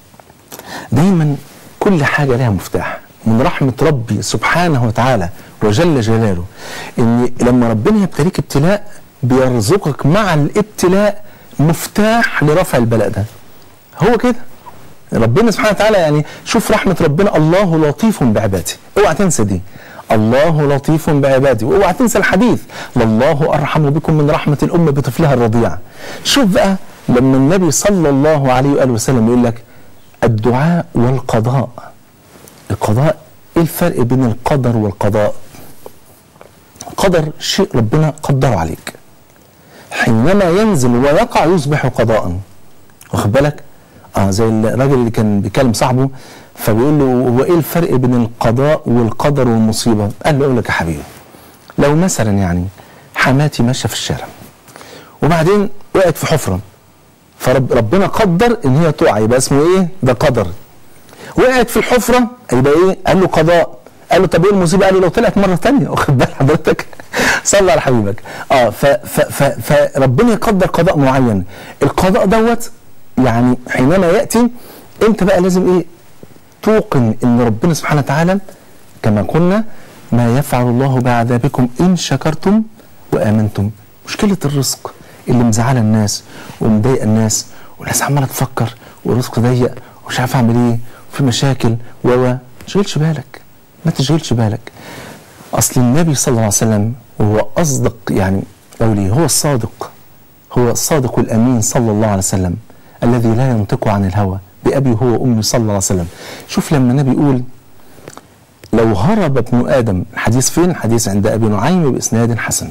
دايما كل حاجه لها مفتاح من رحمه ربي سبحانه وتعالى وجل جلاله ان لما ربنا يبتليك ابتلاء بيرزقك مع الابتلاء مفتاح لرفع البلاء ده هو كده ربنا سبحانه وتعالى يعني شوف رحمة ربنا الله لطيف بعباده اوعى تنسى دي الله لطيف بعباده واوعى تنسى الحديث والله ارحم بكم من رحمة الام بطفلها الرضيع شوف بقى لما النبي صلى الله عليه واله وسلم يقول لك الدعاء والقضاء القضاء ايه الفرق بين القدر والقضاء قدر شيء ربنا قدره عليك حينما ينزل ويقع يصبح قضاء واخد بالك اه زي الراجل اللي كان بيكلم صاحبه فبيقول له هو ايه الفرق بين القضاء والقدر والمصيبه قال له اقول لك يا حبيبي لو مثلا يعني حماتي ماشيه في الشارع وبعدين وقعت في حفره فربنا قدر ان هي تقع يبقى اسمه ايه ده قدر وقعت في الحفره يبقى ايه قال له قضاء قال له طب ايه المصيبه قال له لو طلعت مره ثانيه واخد بال حضرتك صلى على حبيبك اه ف ف ف فربنا يقدر قضاء معين القضاء دوت يعني حينما ياتي انت بقى لازم ايه توقن ان ربنا سبحانه وتعالى كما قلنا ما يفعل الله بعذابكم ان شكرتم وامنتم مشكله الرزق اللي مزعله الناس ومضايقه الناس والناس عماله تفكر والرزق ضيق ومش عارف اعمل ايه وفي مشاكل و و تشغلش بالك ما تشغلش بالك اصل النبي صلى الله عليه وسلم وهو اصدق يعني قولي هو الصادق هو الصادق الامين صلى الله عليه وسلم الذي لا ينطق عن الهوى بأبي هو وأمي صلى الله عليه وسلم شوف لما النبي يقول لو هرب ابن آدم الحديث فين حديث عند أبي نعيم بإسناد حسن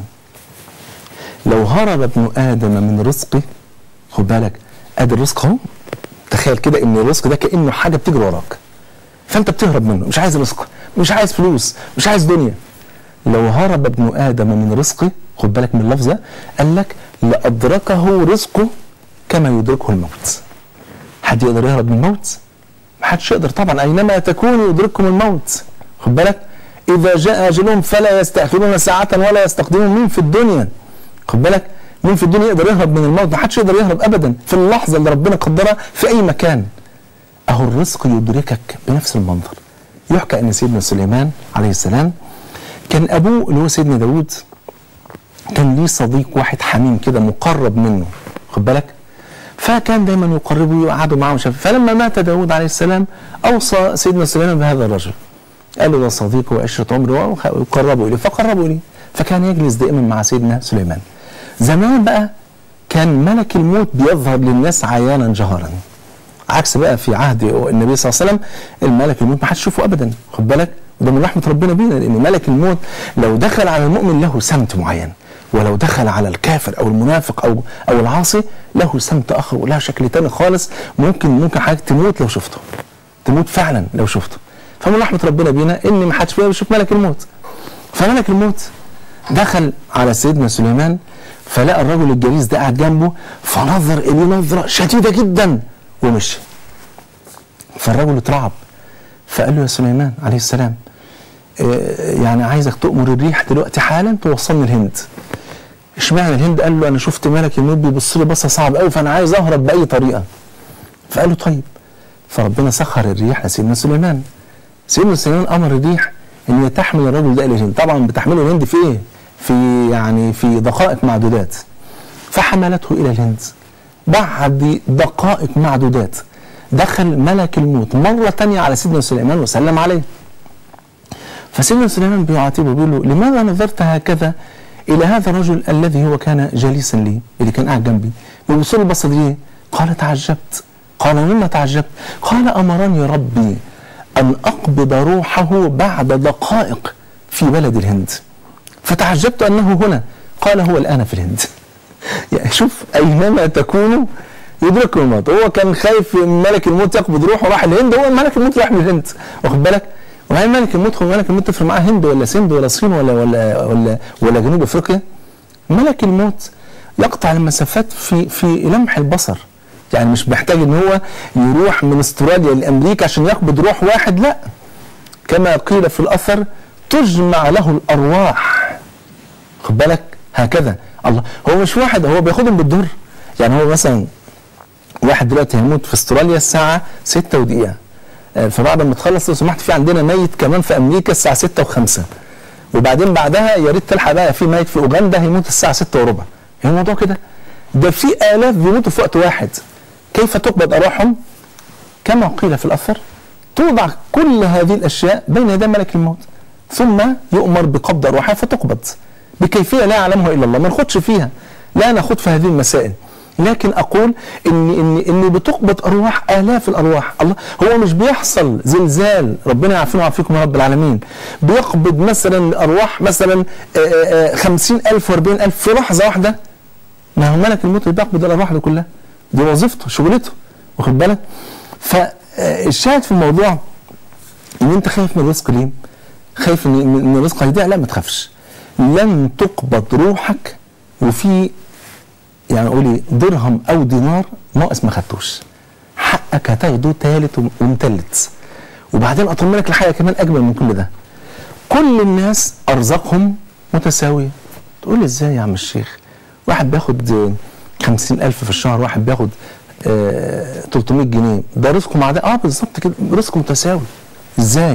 لو هرب ابن آدم من رزقه خد بالك ادي الرزق اهو تخيل كده ان الرزق ده كانه حاجه بتجري وراك فانت بتهرب منه مش عايز رزق مش عايز فلوس مش عايز دنيا لو هرب ابن ادم من رزقه خد بالك من اللفظه قال لك لادركه رزقه كما يدركه الموت حد يقدر يهرب من الموت ما حدش يقدر طبعا اينما تكونوا يدرككم الموت خد بالك اذا جاء اجلهم فلا يستاخرون ساعه ولا يستقدمون مين في الدنيا خد بالك مين في الدنيا يقدر يهرب من الموت ما حدش يقدر يهرب ابدا في اللحظه اللي ربنا قدرها في اي مكان اهو الرزق يدركك بنفس المنظر يحكى ان سيدنا سليمان عليه السلام كان ابوه اللي هو سيدنا داود كان ليه صديق واحد حميم كده مقرب منه خد بالك فكان دايما يقربه ويقعدوا معه وشاف فلما مات داود عليه السلام اوصى سيدنا سليمان بهذا الرجل قال له ده صديقه وعشره عمري وقربه اليه فقربه اليه فكان يجلس دائما مع سيدنا سليمان زمان بقى كان ملك الموت بيظهر للناس عيانا جهرا عكس بقى في عهد النبي صلى الله عليه وسلم الملك الموت ما حدش يشوفه ابدا خد بالك وده من رحمه ربنا بينا لان ملك الموت لو دخل على المؤمن له سمت معين ولو دخل على الكافر او المنافق او او العاصي له سمت اخر وله شكل تاني خالص ممكن ممكن حضرتك تموت لو شفته تموت فعلا لو شفته فمن رحمه ربنا بينا ان ما حدش فينا بيشوف ملك الموت فملك الموت دخل على سيدنا سليمان فلقى الرجل الجليس ده قاعد جنبه فنظر اليه نظره شديده جدا ومشي فالرجل اترعب فقال له يا سليمان عليه السلام إيه يعني عايزك تؤمر الريح دلوقتي حالا توصلني الهند اشمعنى الهند قال له انا شفت ملك الموت بيبص لي بصه صعب قوي فانا عايز اهرب باي طريقه فقال له طيب فربنا سخر الريح لسيدنا سليمان سيدنا سليمان امر الريح ان هي تحمل الرجل ده الى الهند طبعا بتحمله الهند في ايه في يعني في دقائق معدودات فحملته الى الهند بعد دقائق معدودات دخل ملك الموت مرة تانية على سيدنا سليمان وسلم عليه فسيدنا سليمان بيعاتبه بيقول له لماذا نظرت هكذا الى هذا الرجل الذي هو كان جليسا لي اللي كان قاعد جنبي بيبص له البصه دي ليه؟ قال تعجبت قال مما تعجبت قال امرني ربي ان اقبض روحه بعد دقائق في بلد الهند فتعجبت انه هنا قال هو الان في الهند يعني شوف اينما تكونوا يدرككم الموت هو كان خايف ان ملك الموت يقبض روحه راح الهند هو ملك الموت راح من الهند واخد بالك وهل ملك الموت هو ملك الموت تفرق معاه هند ولا سند ولا صين ولا ولا ولا ولا جنوب افريقيا ملك الموت يقطع المسافات في في لمح البصر يعني مش محتاج ان هو يروح من استراليا لامريكا عشان يقبض روح واحد لا كما قيل في الاثر تجمع له الارواح خد بالك هكذا الله هو مش واحد هو بياخدهم بالدور يعني هو مثلا واحد دلوقتي هيموت في استراليا الساعه 6 ودقيقه آه، فبعد ما تخلص لو سمحت في عندنا ميت كمان في امريكا الساعه 6 و5 وبعدين بعدها يا ريت تلحق بقى في ميت في اوغندا هيموت الساعه 6 وربع هو الموضوع كده ده في الاف بيموتوا في وقت واحد كيف تقبض ارواحهم كما قيل في الاثر توضع كل هذه الاشياء بين يدي ملك الموت ثم يؤمر بقبض ارواحها فتقبض بكيفيه لا يعلمها الا الله ما ناخدش فيها لا ناخد في هذه المسائل لكن اقول ان ان ان بتقبض ارواح الاف الارواح الله هو مش بيحصل زلزال ربنا يعافينا ويعافيكم يا رب العالمين بيقبض مثلا ارواح مثلا خمسين ألف واربعين ألف في لحظة واحدة ما هو ملك الموت اللي بيقبض الارواح دي كلها دي وظيفته شغلته واخد بالك فالشاهد في الموضوع ان انت خايف من الرزق ليه؟ خايف ان ان الرزق هيضيع لا ما تخافش لن تقبض روحك وفي يعني قولي درهم او دينار ناقص ما خدتوش حقك هتاخده تالت ومتلت وبعدين اطمنك لحاجه كمان اجمل من كل ده كل الناس ارزاقهم متساويه تقول لي ازاي يا عم الشيخ واحد بياخد خمسين ألف في الشهر واحد بياخد آه 300 جنيه ده رزقه مع ده اه بالظبط كده رزقه متساوي ازاي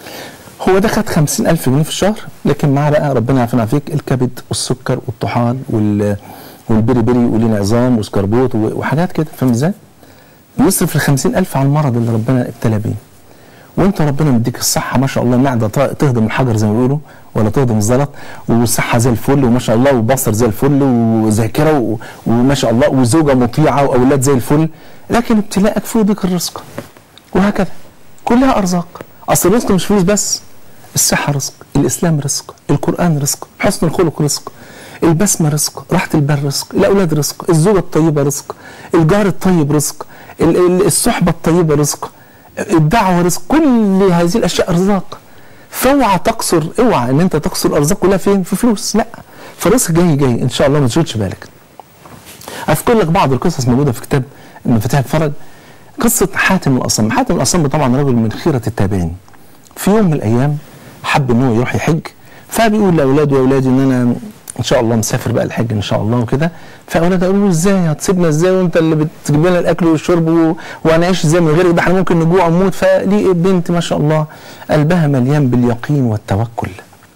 هو ده خد 50000 جنيه في الشهر لكن معاه بقى ربنا يعافينا فيك الكبد والسكر والطحال وال والبري بري والانعظام وسكربوت وحاجات كده فاهم ازاي؟ بيصرف ال 50000 على المرض اللي ربنا ابتلى بيه وانت ربنا مديك الصحه ما شاء الله المعده تهضم الحجر زي ما بيقولوا ولا تهضم الزلط والصحه زي الفل وما شاء الله وبصر زي الفل وذاكره وما شاء الله وزوجه مطيعه واولاد زي الفل لكن ابتلاءك في ضيق الرزق وهكذا كلها ارزاق اصل الرزق مش فلوس بس الصحه رزق الاسلام رزق القران رزق حسن الخلق رزق البسمه رزق راحه البال رزق الاولاد رزق الزوجه الطيبه رزق الجار الطيب رزق الصحبه الطيبه رزق الدعوه رزق كل هذه الاشياء ارزاق فاوعى تقصر اوعى ان انت تقصر الارزاق كلها فين في فلوس لا فالرزق جاي جاي ان شاء الله ما تشغلش بالك اذكر لك بعض القصص موجوده في كتاب مفاتيح الفرج قصه حاتم الاصم حاتم الاصم طبعا رجل من خيره التابعين في يوم من الايام حب ان هو يروح يحج فبيقول لاولاده يا اولادي ان انا ان شاء الله مسافر بقى الحج ان شاء الله وكده فاولاده قالوا له ازاي هتسيبنا ازاي وانت اللي بتجيب لنا الاكل والشرب و... وهنعيش ازاي من غيرك ده احنا ممكن نجوع ونموت فليه بنت ما شاء الله قلبها مليان باليقين والتوكل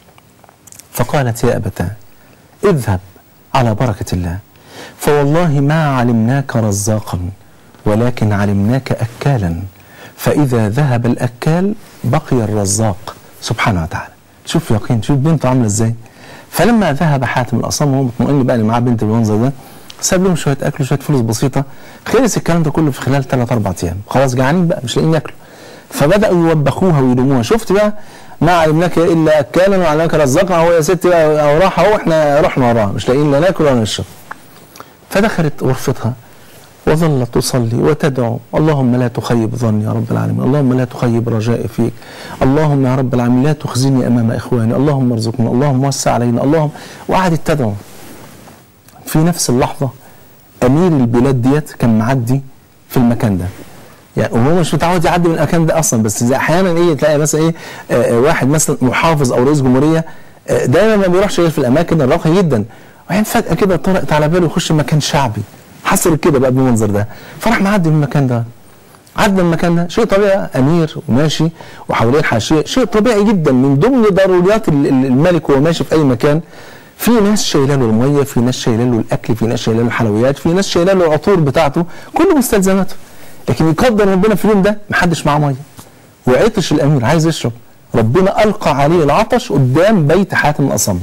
فقالت يا ابتاه اذهب على بركه الله فوالله ما علمناك رزاقا ولكن علمناك اكالا فاذا ذهب الاكال بقي الرزاق سبحانه وتعالى شوف يقين شوف بنته عامله ازاي فلما ذهب حاتم الاصم وهو مطمئن بقى اللي معاه بنت بالمنظر ده ساب لهم شويه اكل وشويه فلوس بسيطه خلص الكلام ده كله في خلال ثلاث اربع ايام خلاص جعانين بقى مش لاقيين ياكلوا فبداوا يوبخوها ويلوموها شفت بقى ما علمناك الا اكالا وعلمناك رزاقا هو يا ستي بقى راح اهو احنا رحنا وراها مش لاقيين لا ناكل ولا نشرب فدخلت غرفتها وظلت تصلي وتدعو اللهم لا تخيب ظني يا رب العالمين اللهم لا تخيب رجائي فيك اللهم يا رب العالمين لا تخزني امام اخواني اللهم ارزقنا اللهم وسع علينا اللهم وقعدت تدعو في نفس اللحظه امير البلاد ديت كان معدي في المكان ده يعني وهو مش متعود يعدي من المكان ده اصلا بس زي احيانا ايه تلاقي مثلا ايه آه واحد مثلا محافظ او رئيس جمهوريه آه دايما ما بيروحش غير في الاماكن الراقيه جدا وبعدين فجاه كده طرقت على باله يخش مكان شعبي حصل كده بقى بالمنظر ده فراح معدي من المكان ده عدى المكان ده شيء طبيعي امير وماشي وحواليه الحاشيه شيء طبيعي جدا من ضمن ضروريات الملك وهو ماشي في اي مكان في ناس شايله له الميه في ناس شايله له الاكل في ناس شايله له الحلويات في ناس شايله له العطور بتاعته كل مستلزماته لكن يقدر ربنا في اليوم ده محدش معاه ميه وعطش الامير عايز يشرب ربنا القى عليه العطش قدام بيت حاتم الاصم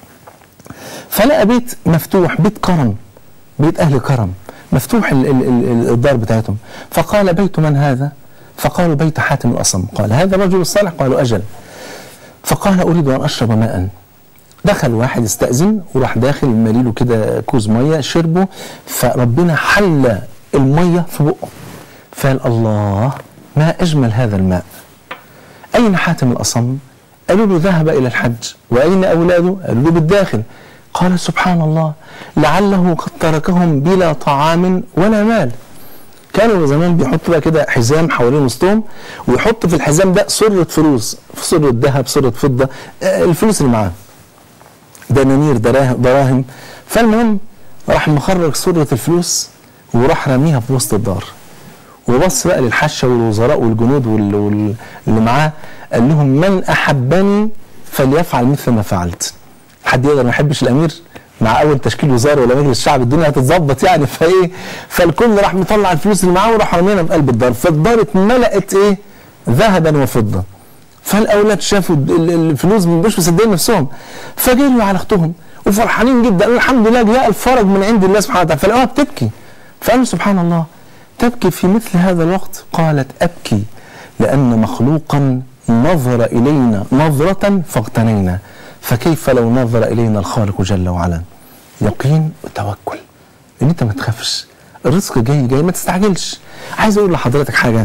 فلقى بيت مفتوح بيت كرم بيت اهل كرم مفتوح ال- ال- ال- الدار بتاعتهم فقال بيت من هذا فقالوا بيت حاتم الاصم قال هذا الرجل الصالح قالوا اجل فقال اريد ان اشرب ماء دخل واحد استأذن وراح داخل مليله كده كوز ميه شربه فربنا حل الميه في بقه فقال الله ما اجمل هذا الماء اين حاتم الاصم؟ قالوا له ذهب الى الحج واين اولاده؟ قالوا له بالداخل قال سبحان الله لعله قد تركهم بلا طعام ولا مال كانوا زمان بيحطوا بقى كده حزام حوالين وسطهم ويحط في الحزام ده سرة فلوس سرة ذهب سرة فضة آه، الفلوس اللي معاه دنانير دراهم دراهم فالمهم راح مخرج سرة الفلوس وراح راميها في وسط الدار وبص بقى للحشه والوزراء والجنود وال- وال- اللي معاه قال لهم من احبني فليفعل مثل ما فعلت حد يقدر ما يحبش الامير مع اول تشكيل وزاره ولا مجلس الشعب الدنيا هتتظبط يعني فايه فالكل راح مطلع الفلوس اللي معاه وراح رامينها في قلب الدار فالدار اتملأت ايه ذهبا وفضه فالاولاد شافوا ال- ال- الفلوس مش مصدقين نفسهم فجريوا على اختهم وفرحانين جدا قالوا الحمد لله جاء الفرج من عند الله سبحانه وتعالى فلقوها بتبكي فقالوا سبحان الله تبكي في مثل هذا الوقت قالت ابكي لان مخلوقا نظر الينا نظره فاغتنينا فكيف لو نظر الينا الخالق جل وعلا يقين وتوكل ان انت ما تخافش الرزق جاي جاي ما تستعجلش عايز اقول لحضرتك حاجه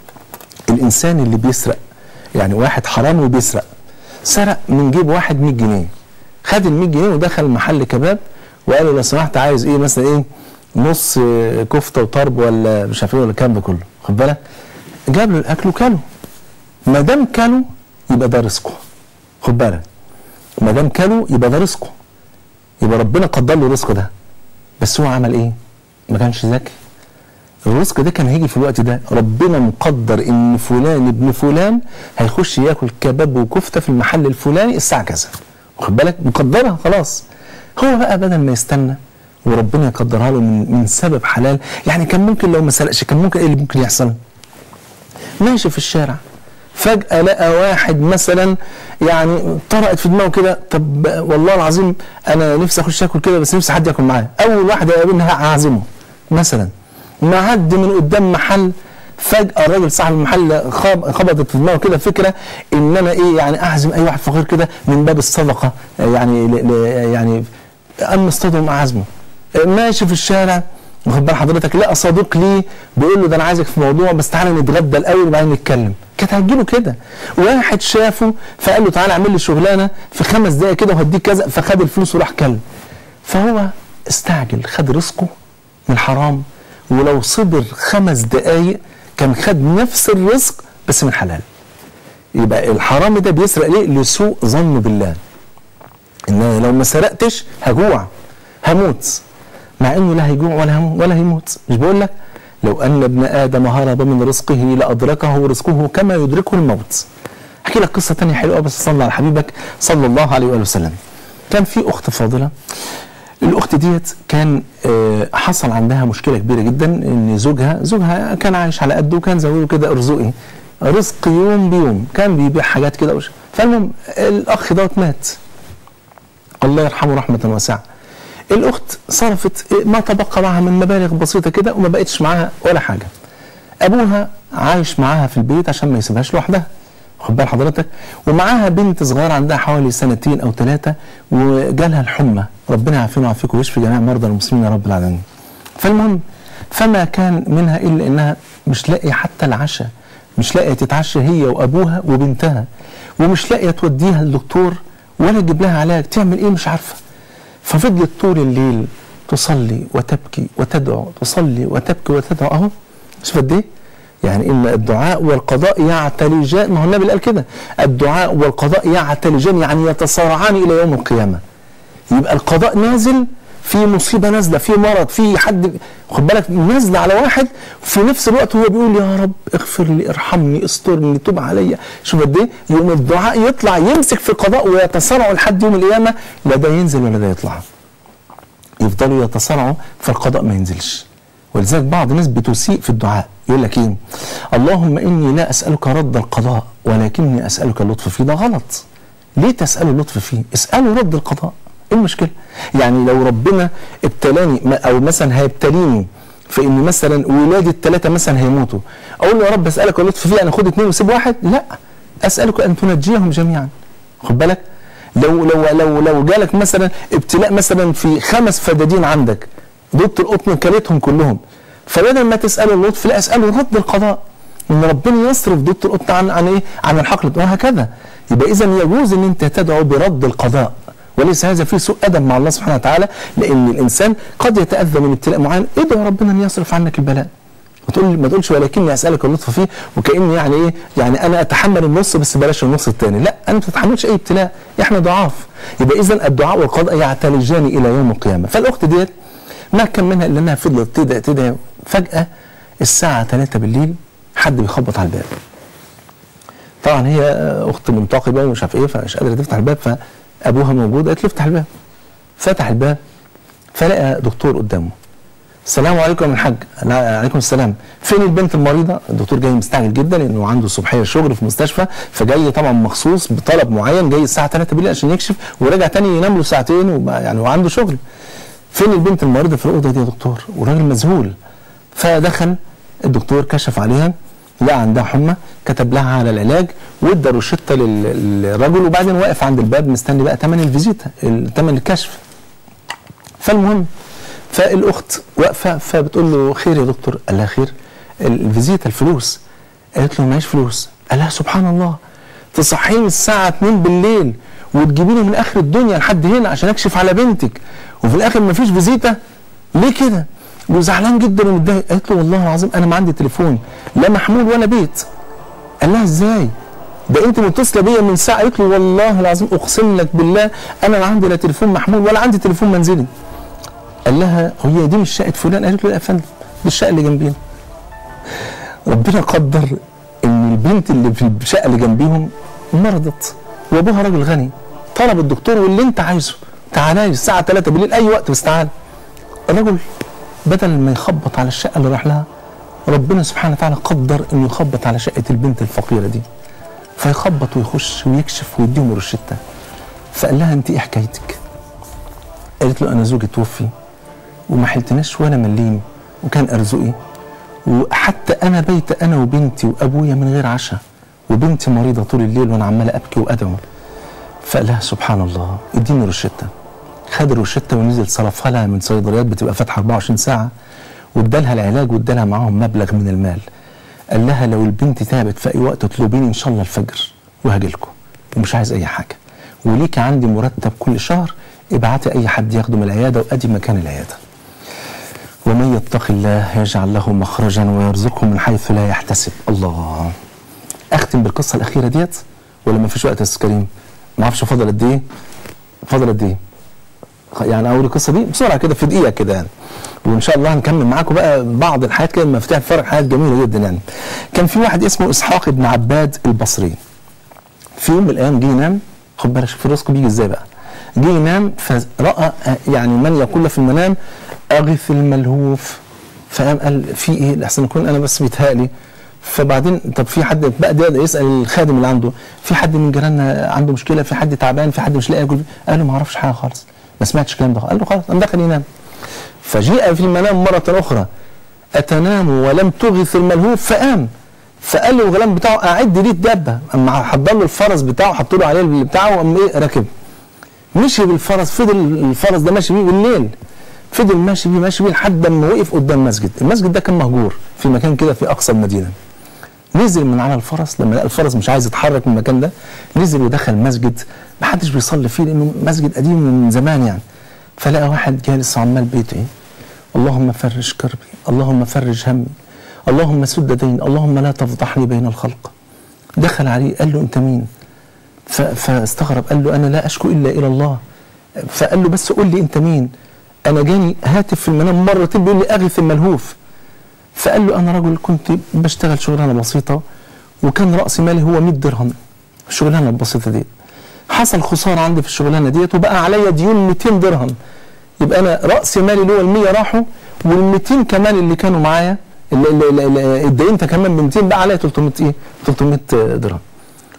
الانسان اللي بيسرق يعني واحد حرامي وبيسرق سرق من جيب واحد 100 جنيه خد ال 100 جنيه ودخل محل كباب وقال له لو سمحت عايز ايه مثلا ايه نص آه، كفته وطرب ولا مش عارف ايه ولا الكلام ده كله خد بالك جاب له الاكل وكله ما دام كله يبقى ده رزقه خد بالك ما دام كله يبقى ده رزقه يبقى ربنا قدر له رزقه ده بس هو عمل ايه؟ ما كانش ذكي الرزق ده كان هيجي في الوقت ده ربنا مقدر ان فلان ابن فلان هيخش ياكل كباب وكفته في المحل الفلاني الساعه كذا واخد بالك مقدرها خلاص هو بقى بدل ما يستنى وربنا يقدرها له من, من سبب حلال يعني كان ممكن لو ما سرقش كان ممكن ايه اللي ممكن يحصل ماشي في الشارع فجأة لقى واحد مثلا يعني طرقت في دماغه كده طب والله العظيم انا نفسي اخش اكل كده بس نفسي حد ياكل معايا اول واحد هيقابلني هعزمه مثلا معدي من قدام محل فجأة الراجل صاحب المحل خب- خبطت في دماغه كده فكرة ان انا ايه يعني اعزم اي واحد فقير كده من باب الصدقة يعني ل- ل- يعني اما اصطدم اعزمه ماشي في الشارع واخد بال حضرتك لقى صديق ليه بيقول له ده انا عايزك في موضوع بس تعالى نتغدى الاول وبعدين نتكلم كانت هتجيله كده واحد شافه فقال له تعالى اعمل لي شغلانه في خمس دقائق كده وهديك كذا فخد الفلوس وراح كلم فهو استعجل خد رزقه من الحرام ولو صبر خمس دقائق كان خد نفس الرزق بس من حلال يبقى الحرام ده بيسرق ليه لسوء ظنه بالله ان أنا لو ما سرقتش هجوع هموت مع انه لا هيجوع ولا هموت ولا هيموت مش بقول لك لو ان ابن ادم هرب من رزقه لادركه رزقه كما يدركه الموت احكي لك قصه تانية حلوه بس صلى على حبيبك صلى الله عليه واله وسلم كان في اخت فاضله الاخت ديت كان آه، حصل عندها مشكله كبيره جدا ان زوجها زوجها كان عايش على قده وكان زوجه كده ارزقي رزق يوم بيوم كان بيبيع حاجات كده وش- فالمهم الاخ دوت مات الله يرحمه رحمه واسعه الاخت صرفت ما تبقى معها من مبالغ بسيطه كده وما بقتش معاها ولا حاجه ابوها عايش معاها في البيت عشان ما يسيبهاش لوحدها خد بال حضرتك ومعاها بنت صغيره عندها حوالي سنتين او ثلاثه وجالها الحمى ربنا يعافينا ويعافيكم ويشفي جميع مرضى المسلمين يا رب العالمين فالمهم فما كان منها الا انها مش لاقيه حتى العشاء مش لاقيه تتعشى هي وابوها وبنتها ومش لاقيه توديها للدكتور ولا تجيب لها علاج تعمل ايه مش عارفه ففضلت طول الليل تصلي وتبكي وتدعو تصلي وتبكي وتدعو اهو شوف قد ايه يعني ان الدعاء والقضاء يعتلجان ما هو النبي قال كده الدعاء والقضاء يعتلجان يعني يتصارعان الى يوم القيامه يبقى القضاء نازل في مصيبه نازله في مرض في حد خد بالك نازله على واحد في نفس الوقت هو بيقول يا رب اغفر لي ارحمني استرني تب عليا شوف قد ايه يوم الدعاء يطلع يمسك في القضاء ويتصارع لحد يوم القيامه لا ده ينزل ولا ده يطلع يفضلوا يتصارعوا فالقضاء ما ينزلش ولذلك بعض الناس بتسيء في الدعاء يقول لك ايه اللهم اني لا اسالك رد القضاء ولكني اسالك اللطف فيه ده غلط ليه تساله اللطف فيه اساله رد القضاء ايه المشكله يعني لو ربنا ابتلاني م- او مثلا هيبتليني في ان مثلا ولادي الثلاثه مثلا هيموتوا اقول له يا رب اسالك اللطف فيه انا خد اثنين وسيب واحد لا اسالك ان تنجيهم جميعا خد بالك لو لو لو لو جالك مثلا ابتلاء مثلا في خمس فدادين عندك دوبة القطن كلتهم كلهم فبدل ما تساله اللطف لا اساله رد القضاء ان ربنا يصرف دوبة القطن عن عن ايه؟ عن الحقل وهكذا يبقى اذا يجوز ان انت تدعو برد القضاء وليس هذا فيه سوء ادب مع الله سبحانه وتعالى لان الانسان قد يتاذى من ابتلاء معين ادعو ربنا ان يصرف عنك البلاء ما تقول ما تقولش ولكني اسالك اللطف فيه وكاني يعني ايه يعني انا اتحمل النص بس بلاش النص الثاني لا انا ما بتتحملش اي ابتلاء احنا ضعاف يبقى اذا الدعاء والقضاء يعتلجان الى يوم القيامه فالاخت ديت ما كان منها الا انها فضلت تدعي تدعي فجاه الساعه 3 بالليل حد بيخبط على الباب طبعا هي اخت منتقبه ومش عارف ايه فمش قادره تفتح الباب فابوها موجود قالت له افتح الباب فتح الباب فلقى دكتور قدامه السلام عليكم يا الحاج لا، عليكم السلام فين البنت المريضه الدكتور جاي مستعجل جدا لانه عنده صبحيه شغل في مستشفى فجاي طبعا مخصوص بطلب معين جاي الساعه 3 بالليل عشان يكشف ورجع تاني ينام له ساعتين وبقى يعني وعنده شغل فين البنت المريضه في الاوضه دي يا دكتور والراجل مذهول فدخل الدكتور كشف عليها لقى عندها حمى كتب لها على العلاج وادى روشته لل- للرجل وبعدين واقف عند الباب مستني بقى ثمن الفيزيتا ثمن الكشف فالمهم فالاخت واقفه فبتقول له خير يا دكتور قال لها خير الفيزيتا الفلوس قالت له معيش فلوس قال لها سبحان الله تصحيني الساعه 2 بالليل وتجيبيني من اخر الدنيا لحد هنا عشان اكشف على بنتك وفي الاخر مفيش فيزيتا ليه كده وزعلان جدا ومتضايق قالت له والله العظيم انا ما عندي تليفون لا محمول ولا بيت قال لها ازاي ده انت متصله بيا من ساعه قالت له والله العظيم اقسم لك بالله انا لا عندي لا تليفون محمول ولا عندي تليفون منزلي قال لها هي دي مش شقه فلان قالت له لا يا فندم دي الشقه اللي جنبينا ربنا قدر ان البنت اللي في الشقه اللي جنبيهم مرضت وابوها راجل غني طلب الدكتور واللي انت عايزه تعالى لي الساعه 3 بالليل اي وقت بس تعالى الرجل بدل ما يخبط على الشقه اللي راح لها ربنا سبحانه وتعالى قدر انه يخبط على شقه البنت الفقيره دي فيخبط ويخش ويكشف ويديهم روشته فقال لها انت ايه حكايتك؟ قالت له انا زوجي توفي وما حلتناش ولا مليم وكان ارزقي وحتى انا بيت انا وبنتي وابويا من غير عشاء وبنتي مريضه طول الليل وانا عمال ابكي وادعو فقال لها سبحان الله اديني روشته خد الروشته ونزل صرفها لها من صيدليات بتبقى فاتحه 24 ساعه وادالها العلاج وادالها معاهم مبلغ من المال قال لها لو البنت تعبت في اي وقت اطلبيني ان شاء الله الفجر وهاجي لكم ومش عايز اي حاجه وليك عندي مرتب كل شهر ابعتي اي حد ياخده من العياده وادي مكان العياده ومن يتق الله يجعل له مخرجا ويرزقه من حيث لا يحتسب الله اختم بالقصه الاخيره ديت ولا ما فيش وقت يا استاذ كريم ما اعرفش فاضل قد ايه فاضل قد ايه يعني اول القصه دي بسرعه كده في دقيقه كده يعني وان شاء الله هنكمل معاكم بقى بعض الحاجات كده مفتاح فرق حاجات جميله جدا يعني كان في واحد اسمه اسحاق بن عباد البصري في يوم من الايام جه ينام خد بالك شوف الرزق بيجي ازاي بقى جه ينام فراى يعني من يقول له في المنام اغث الملهوف فقام قال في ايه لحسن يكون انا بس بيتهيألي فبعدين طب في حد بقى ده يسال الخادم اللي عنده في حد من جيراننا عنده مشكله في حد تعبان في حد مش لاقي ياكل قال له ما اعرفش حاجه خالص ما سمعتش الكلام ده قال له خلاص قام دخل ينام فجيء في المنام مره اخرى اتنام ولم تغث الملهوف فقام فقال له الغلام بتاعه اعد لي الدابه اما حضر له الفرس بتاعه حط له عليه اللي بتاعه وقام ايه راكب مشي بالفرس فضل الفرس ده ماشي بيه بالليل فضل ماشي بيه ماشي بيه لحد ما وقف قدام مسجد المسجد ده كان مهجور في مكان كده في اقصى المدينه نزل من على الفرس لما لقى الفرس مش عايز يتحرك من المكان ده نزل ودخل مسجد ما حدش بيصلي فيه لانه مسجد قديم من زمان يعني فلقى واحد جالس وعمال بيدعي اللهم فرج كربي اللهم فرج همي اللهم سد دين اللهم لا تفضحني بين الخلق دخل عليه قال له انت مين ف- فاستغرب قال له انا لا اشكو الا الى الله فقال له بس قول لي انت مين انا جاني هاتف في المنام مرتين بيقول لي اغث الملهوف فقال له انا رجل كنت بشتغل شغلانه بسيطه وكان راس مالي هو 100 درهم الشغلانه البسيطه دي حصل خساره عندي في الشغلانه ديت وبقى عليا ديون 200 درهم يبقى انا راس مالي اللي هو ال 100 راحوا وال 200 كمان اللي كانوا معايا اللي- اللي اللي- اللي اتدينت كمان ب 200 بقى عليا 300 ايه 300 درهم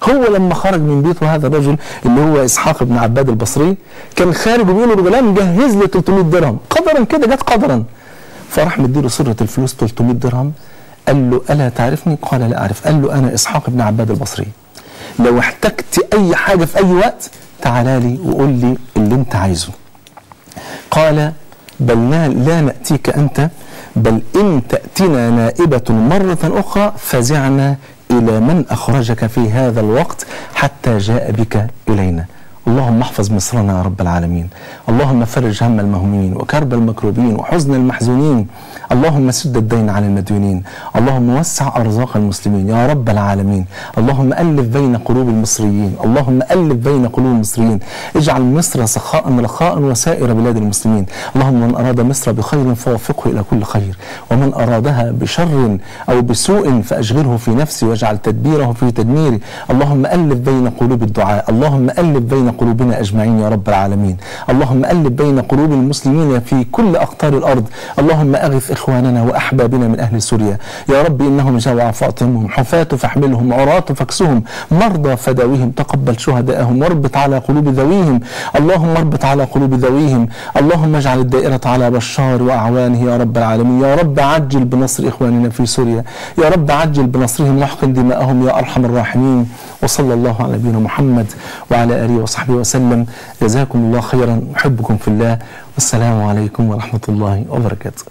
هو لما خرج من بيته هذا الرجل اللي هو اسحاق بن عباد البصري كان خارج وبيقول له الغلام جهز لي 300 درهم قدرا كده جت قدرا فراح مديله سره الفلوس 300 درهم قال له الا تعرفني؟ قال لا اعرف قال له انا اسحاق بن عباد البصري لو احتجت اي حاجه في اي وقت تعالى لي وقول لي اللي انت عايزه قال بل لا, لا نأتيك أنت بل إن تأتنا نائبة مرة أخرى فزعنا إلى من أخرجك في هذا الوقت حتى جاء بك إلينا اللهم احفظ مصرنا يا رب العالمين اللهم فرج هم المهمومين وكرب المكروبين وحزن المحزونين اللهم سد الدين عن المديونين اللهم وسع أرزاق المسلمين يا رب العالمين اللهم ألف بين قلوب المصريين اللهم ألف بين قلوب المصريين اجعل مصر سخاء رخاء وسائر بلاد المسلمين اللهم من أراد مصر بخير فوفقه إلى كل خير ومن أرادها بشر أو بسوء فأشغله في نفسي واجعل تدبيره في تدميري اللهم ألف بين قلوب الدعاء اللهم ألف بين قلوبنا أجمعين يا رب العالمين اللهم ألف بين قلوب المسلمين في كل أقطار الأرض اللهم أغث إخواننا وأحبابنا من أهل سوريا يا رب إنهم جوع فاطمهم حفاة فاحملهم عراة فاكسهم مرضى فداويهم تقبل شهداءهم واربط على قلوب ذويهم اللهم اربط على قلوب ذويهم اللهم اجعل الدائرة على بشار وأعوانه يا رب العالمين يا رب عجل بنصر إخواننا في سوريا يا رب عجل بنصرهم واحقن دماءهم يا أرحم الراحمين وصلى الله على نبينا محمد وعلى آله وصحبه وسلم جزاكم الله خيرا أحبكم في الله والسلام عليكم ورحمة الله وبركاته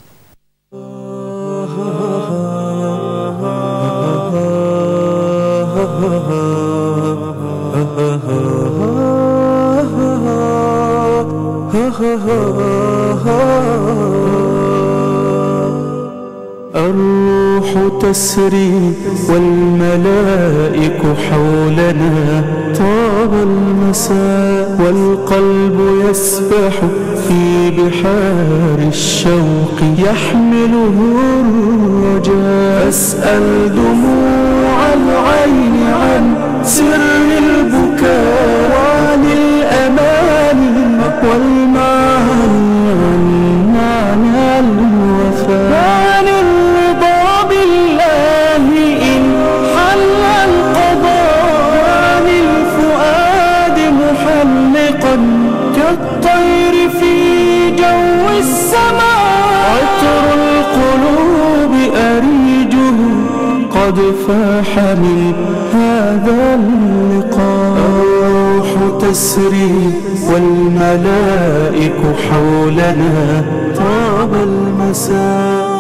الروح تسري والملائك حولنا طاب المساء والقلب يسبح في بحار الشوق يحمله الرجاء أسأل دموع العين عن سر البكاء وعن الأمان والمعنى عن معنى الوفاء وعن الرضا بالله إن حل القضاء وعن الفؤاد محلقا كالطير في جو السماء عطر القلوب أريجه قد فاح من هذا اللقاء الروح تسري والملائك حولنا طاب المساء